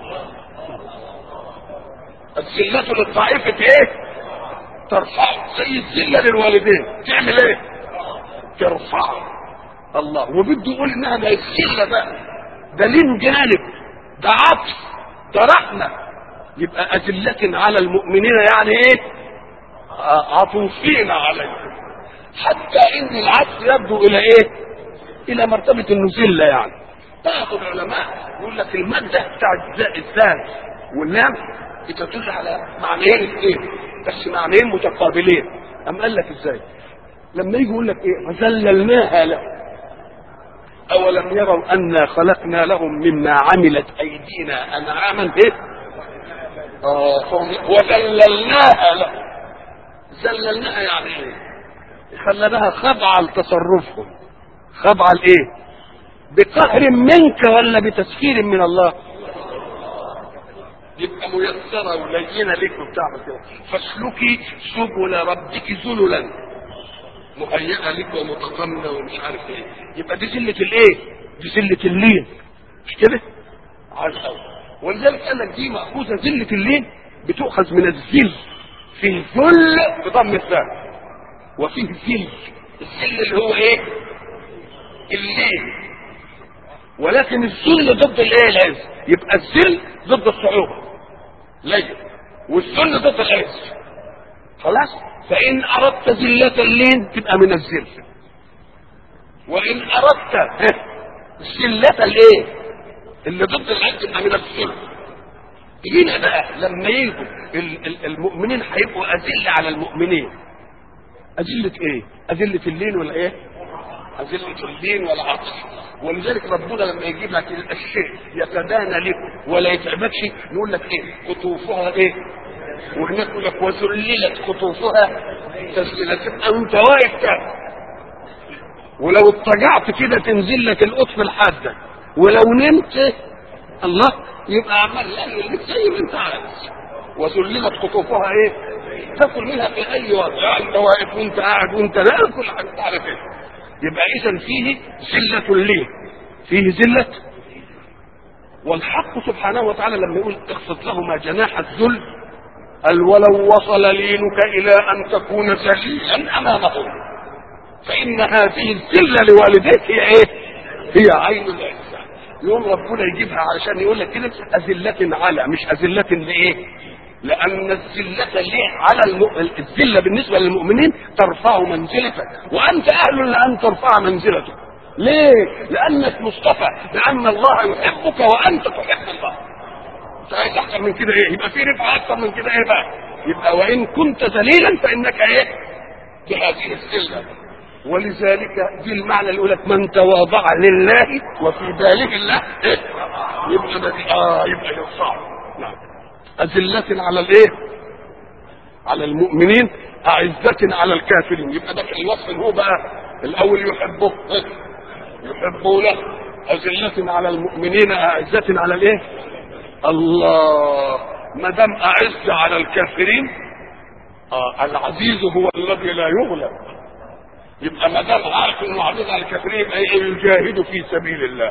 الذلة للضعيفة ايه؟ ترفعه زي الذلة للوالدين تعمل ايه؟ ترفعه الله وبده يقول انها ده الذلة بقى ده لين جانب ده عطف ده رحمة يبقى أذلة على المؤمنين يعني ايه؟ عطوفين عليكم حتى ان العكس يبدو الى ايه الى مرتبه انه ذله يعني بعض العلماء يقول لك الماده بتاع الذال واللام بتدل على معنيين ايه بس معنيين متقابلين أم قال لك ازاي لما يجي يقول لك ايه وذللناها له اولم يروا انا خلقنا لهم مما عملت ايدينا انعاما ايه اه وذللناها له ذللناها يعني ايه خلناها خضعة لتصرفهم خضعة لايه بقهر منك ولا بتسخير من الله يبقى ميسرة ولينة لك وبتعمل كده فاسلكي سبل ربك ذللا مهيئة لك ومتقنة ومش عارف ايه يبقى دي سلة الايه دي سلة اللين مش كده عايز قوي ولذلك قال لك دي مأخوذة سلة اللين بتؤخذ من الذل فيه ذل بضم الثاء وفيه ذل الذل اللي هو ايه اللين ولكن الذل ضد الايه العز يبقى الذل ضد الصعوبة لين والذل ضد العز خلاص فإن أردت ذلة اللين تبقى من الذل وإن أردت ذلة الايه اللي ضد العز تبقى من الذل هنا بقى لما يجوا المؤمنين هيبقوا أذلة على المؤمنين أذلة ايه؟ أذلة اللين ولا ايه؟ أذلة اللين والعطف ولذلك ربنا لما يجيب لك الشيء يتدانى لك ولا يتعبكش يقول لك ايه قطوفها ايه وهناك يقول لك وذللت قطوفها تسليلا تبقى انت واقف كده ولو اضطجعت كده تنزل لك القطف الحاده ولو نمت الله يبقى عمال يقلل لك زي ما انت عايز وذللت قطوفها ايه تاكل منها في اي وقت انت واقف وانت قاعد وانت لا كل حاجه على كده يبقى اذا فيه ذله ليه فيه ذله والحق سبحانه وتعالى لما يقول اخفض لهما جناح الذل قال ولو وصل لينك الى ان تكون ذليلا امامهم فان هذه الذله لوالديك هي ايه هي عين الانسان يوم ربنا يجيبها علشان يقول لك كده أذلة على مش أذلة لإيه؟ لأن الذلة ليه على الم... الذلة بالنسبة للمؤمنين ترفع منزلتك وأنت أهل لأن ترفع منزلتك ليه؟ لأنك مصطفى لأن الله يحبك وأنت تحب الله أنت عايز أحسن من كده إيه؟ يبقى في رفعة أكثر من كده إيه بقى؟ يبقى وإن كنت ذليلا فإنك إيه؟ بهذه الذلة ولذلك دي المعنى اللي يقول لك من تواضع لله وفي ذلك الله إيه؟ يبقى ده اه يبقى يرفعه نعم أذلة على الايه؟ على المؤمنين أعزة على الكافرين يبقى ده الوصف اللي هو بقى الأول يحبه إيه؟ يحبه له أذلة على المؤمنين أعزة على الايه؟ الله ما دام أعز على الكافرين آه العزيز هو الذي لا يغلب يبقى ما دام عارف انه عزيز على الكافرين يبقى ايه يجاهد في سبيل الله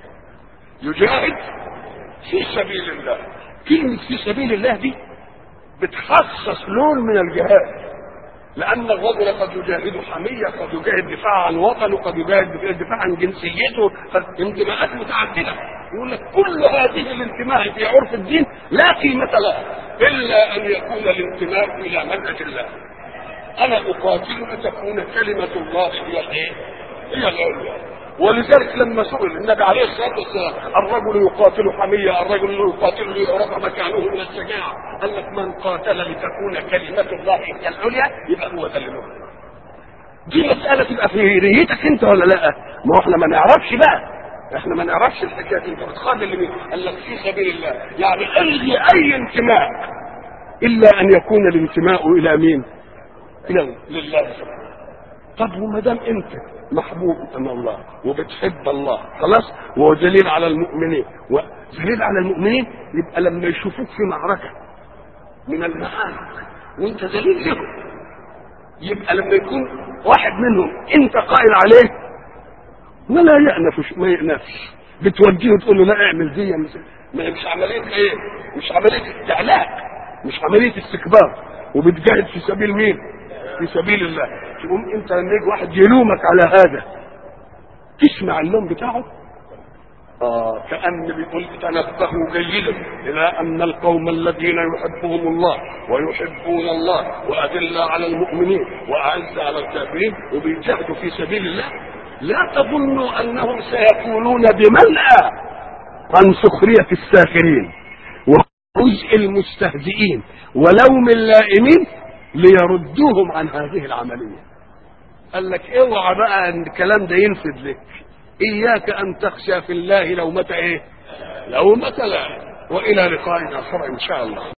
يجاهد في سبيل الله كلمة في سبيل الله دي بتخصص لون من الجهاد لأن الرجل قد يجاهد حمية قد يجاهد دفاع عن وطنه قد يجاهد دفاع عن جنسيته قد انتماءات متعددة يقول لك كل هذه الانتماء في عرف الدين لا قيمة لها إلا أن يكون الانتماء إلى منهج الله انا اقاتل لتكون كلمة الله هي الايه؟ هي العليا ولذلك لما سئل النبي عليه الصلاه والسلام الرجل يقاتل حمية الرجل يقاتل ليعرف مكانه من الشجاعة قال لك من قاتل لتكون كلمة الله هي العليا يبقى هو ده اللي دي مسألة تبقى في ريتك انت ولا لا؟ ما هو احنا ما نعرفش بقى احنا ما نعرفش الحكايه دي انت بتخاطب لمين؟ قال لك في سبيل الله يعني الغي اي انتماء الا ان يكون الانتماء الى مين؟ الى لله طب وما دام انت محبوب من الله وبتحب الله خلاص وهو دليل على المؤمنين ودليل على المؤمنين يبقى لما يشوفوك في معركه من المعارك وانت دليل لهم يبقى لما يكون واحد منهم انت قائل عليه ولا يأنف ما يأنفش بتوجهه تقول له لا اعمل دي مش, مش عمليه ايه؟ مش عمليه استعلاء مش عمليه استكبار وبتجاهد في سبيل مين؟ في سبيل الله تقوم انت لما يجي واحد يلومك على هذا تسمع اللوم بتاعه آه كأن بيقول تنبهوا جيدا إلى أن القوم الذين يحبهم الله ويحبون الله وأذلة على المؤمنين وأعز على الكافرين وبيجاهدوا في سبيل الله لا تظنوا أنهم سيكونون بملأ عن سخرية الساخرين وجزء المستهزئين ولوم اللائمين ليردوهم عن هذه العملية قال لك اوعى بقى ان الكلام ده ينفذ لك اياك ان تخشى في الله لومة ايه لومة لا والى لقاء اخر ان شاء الله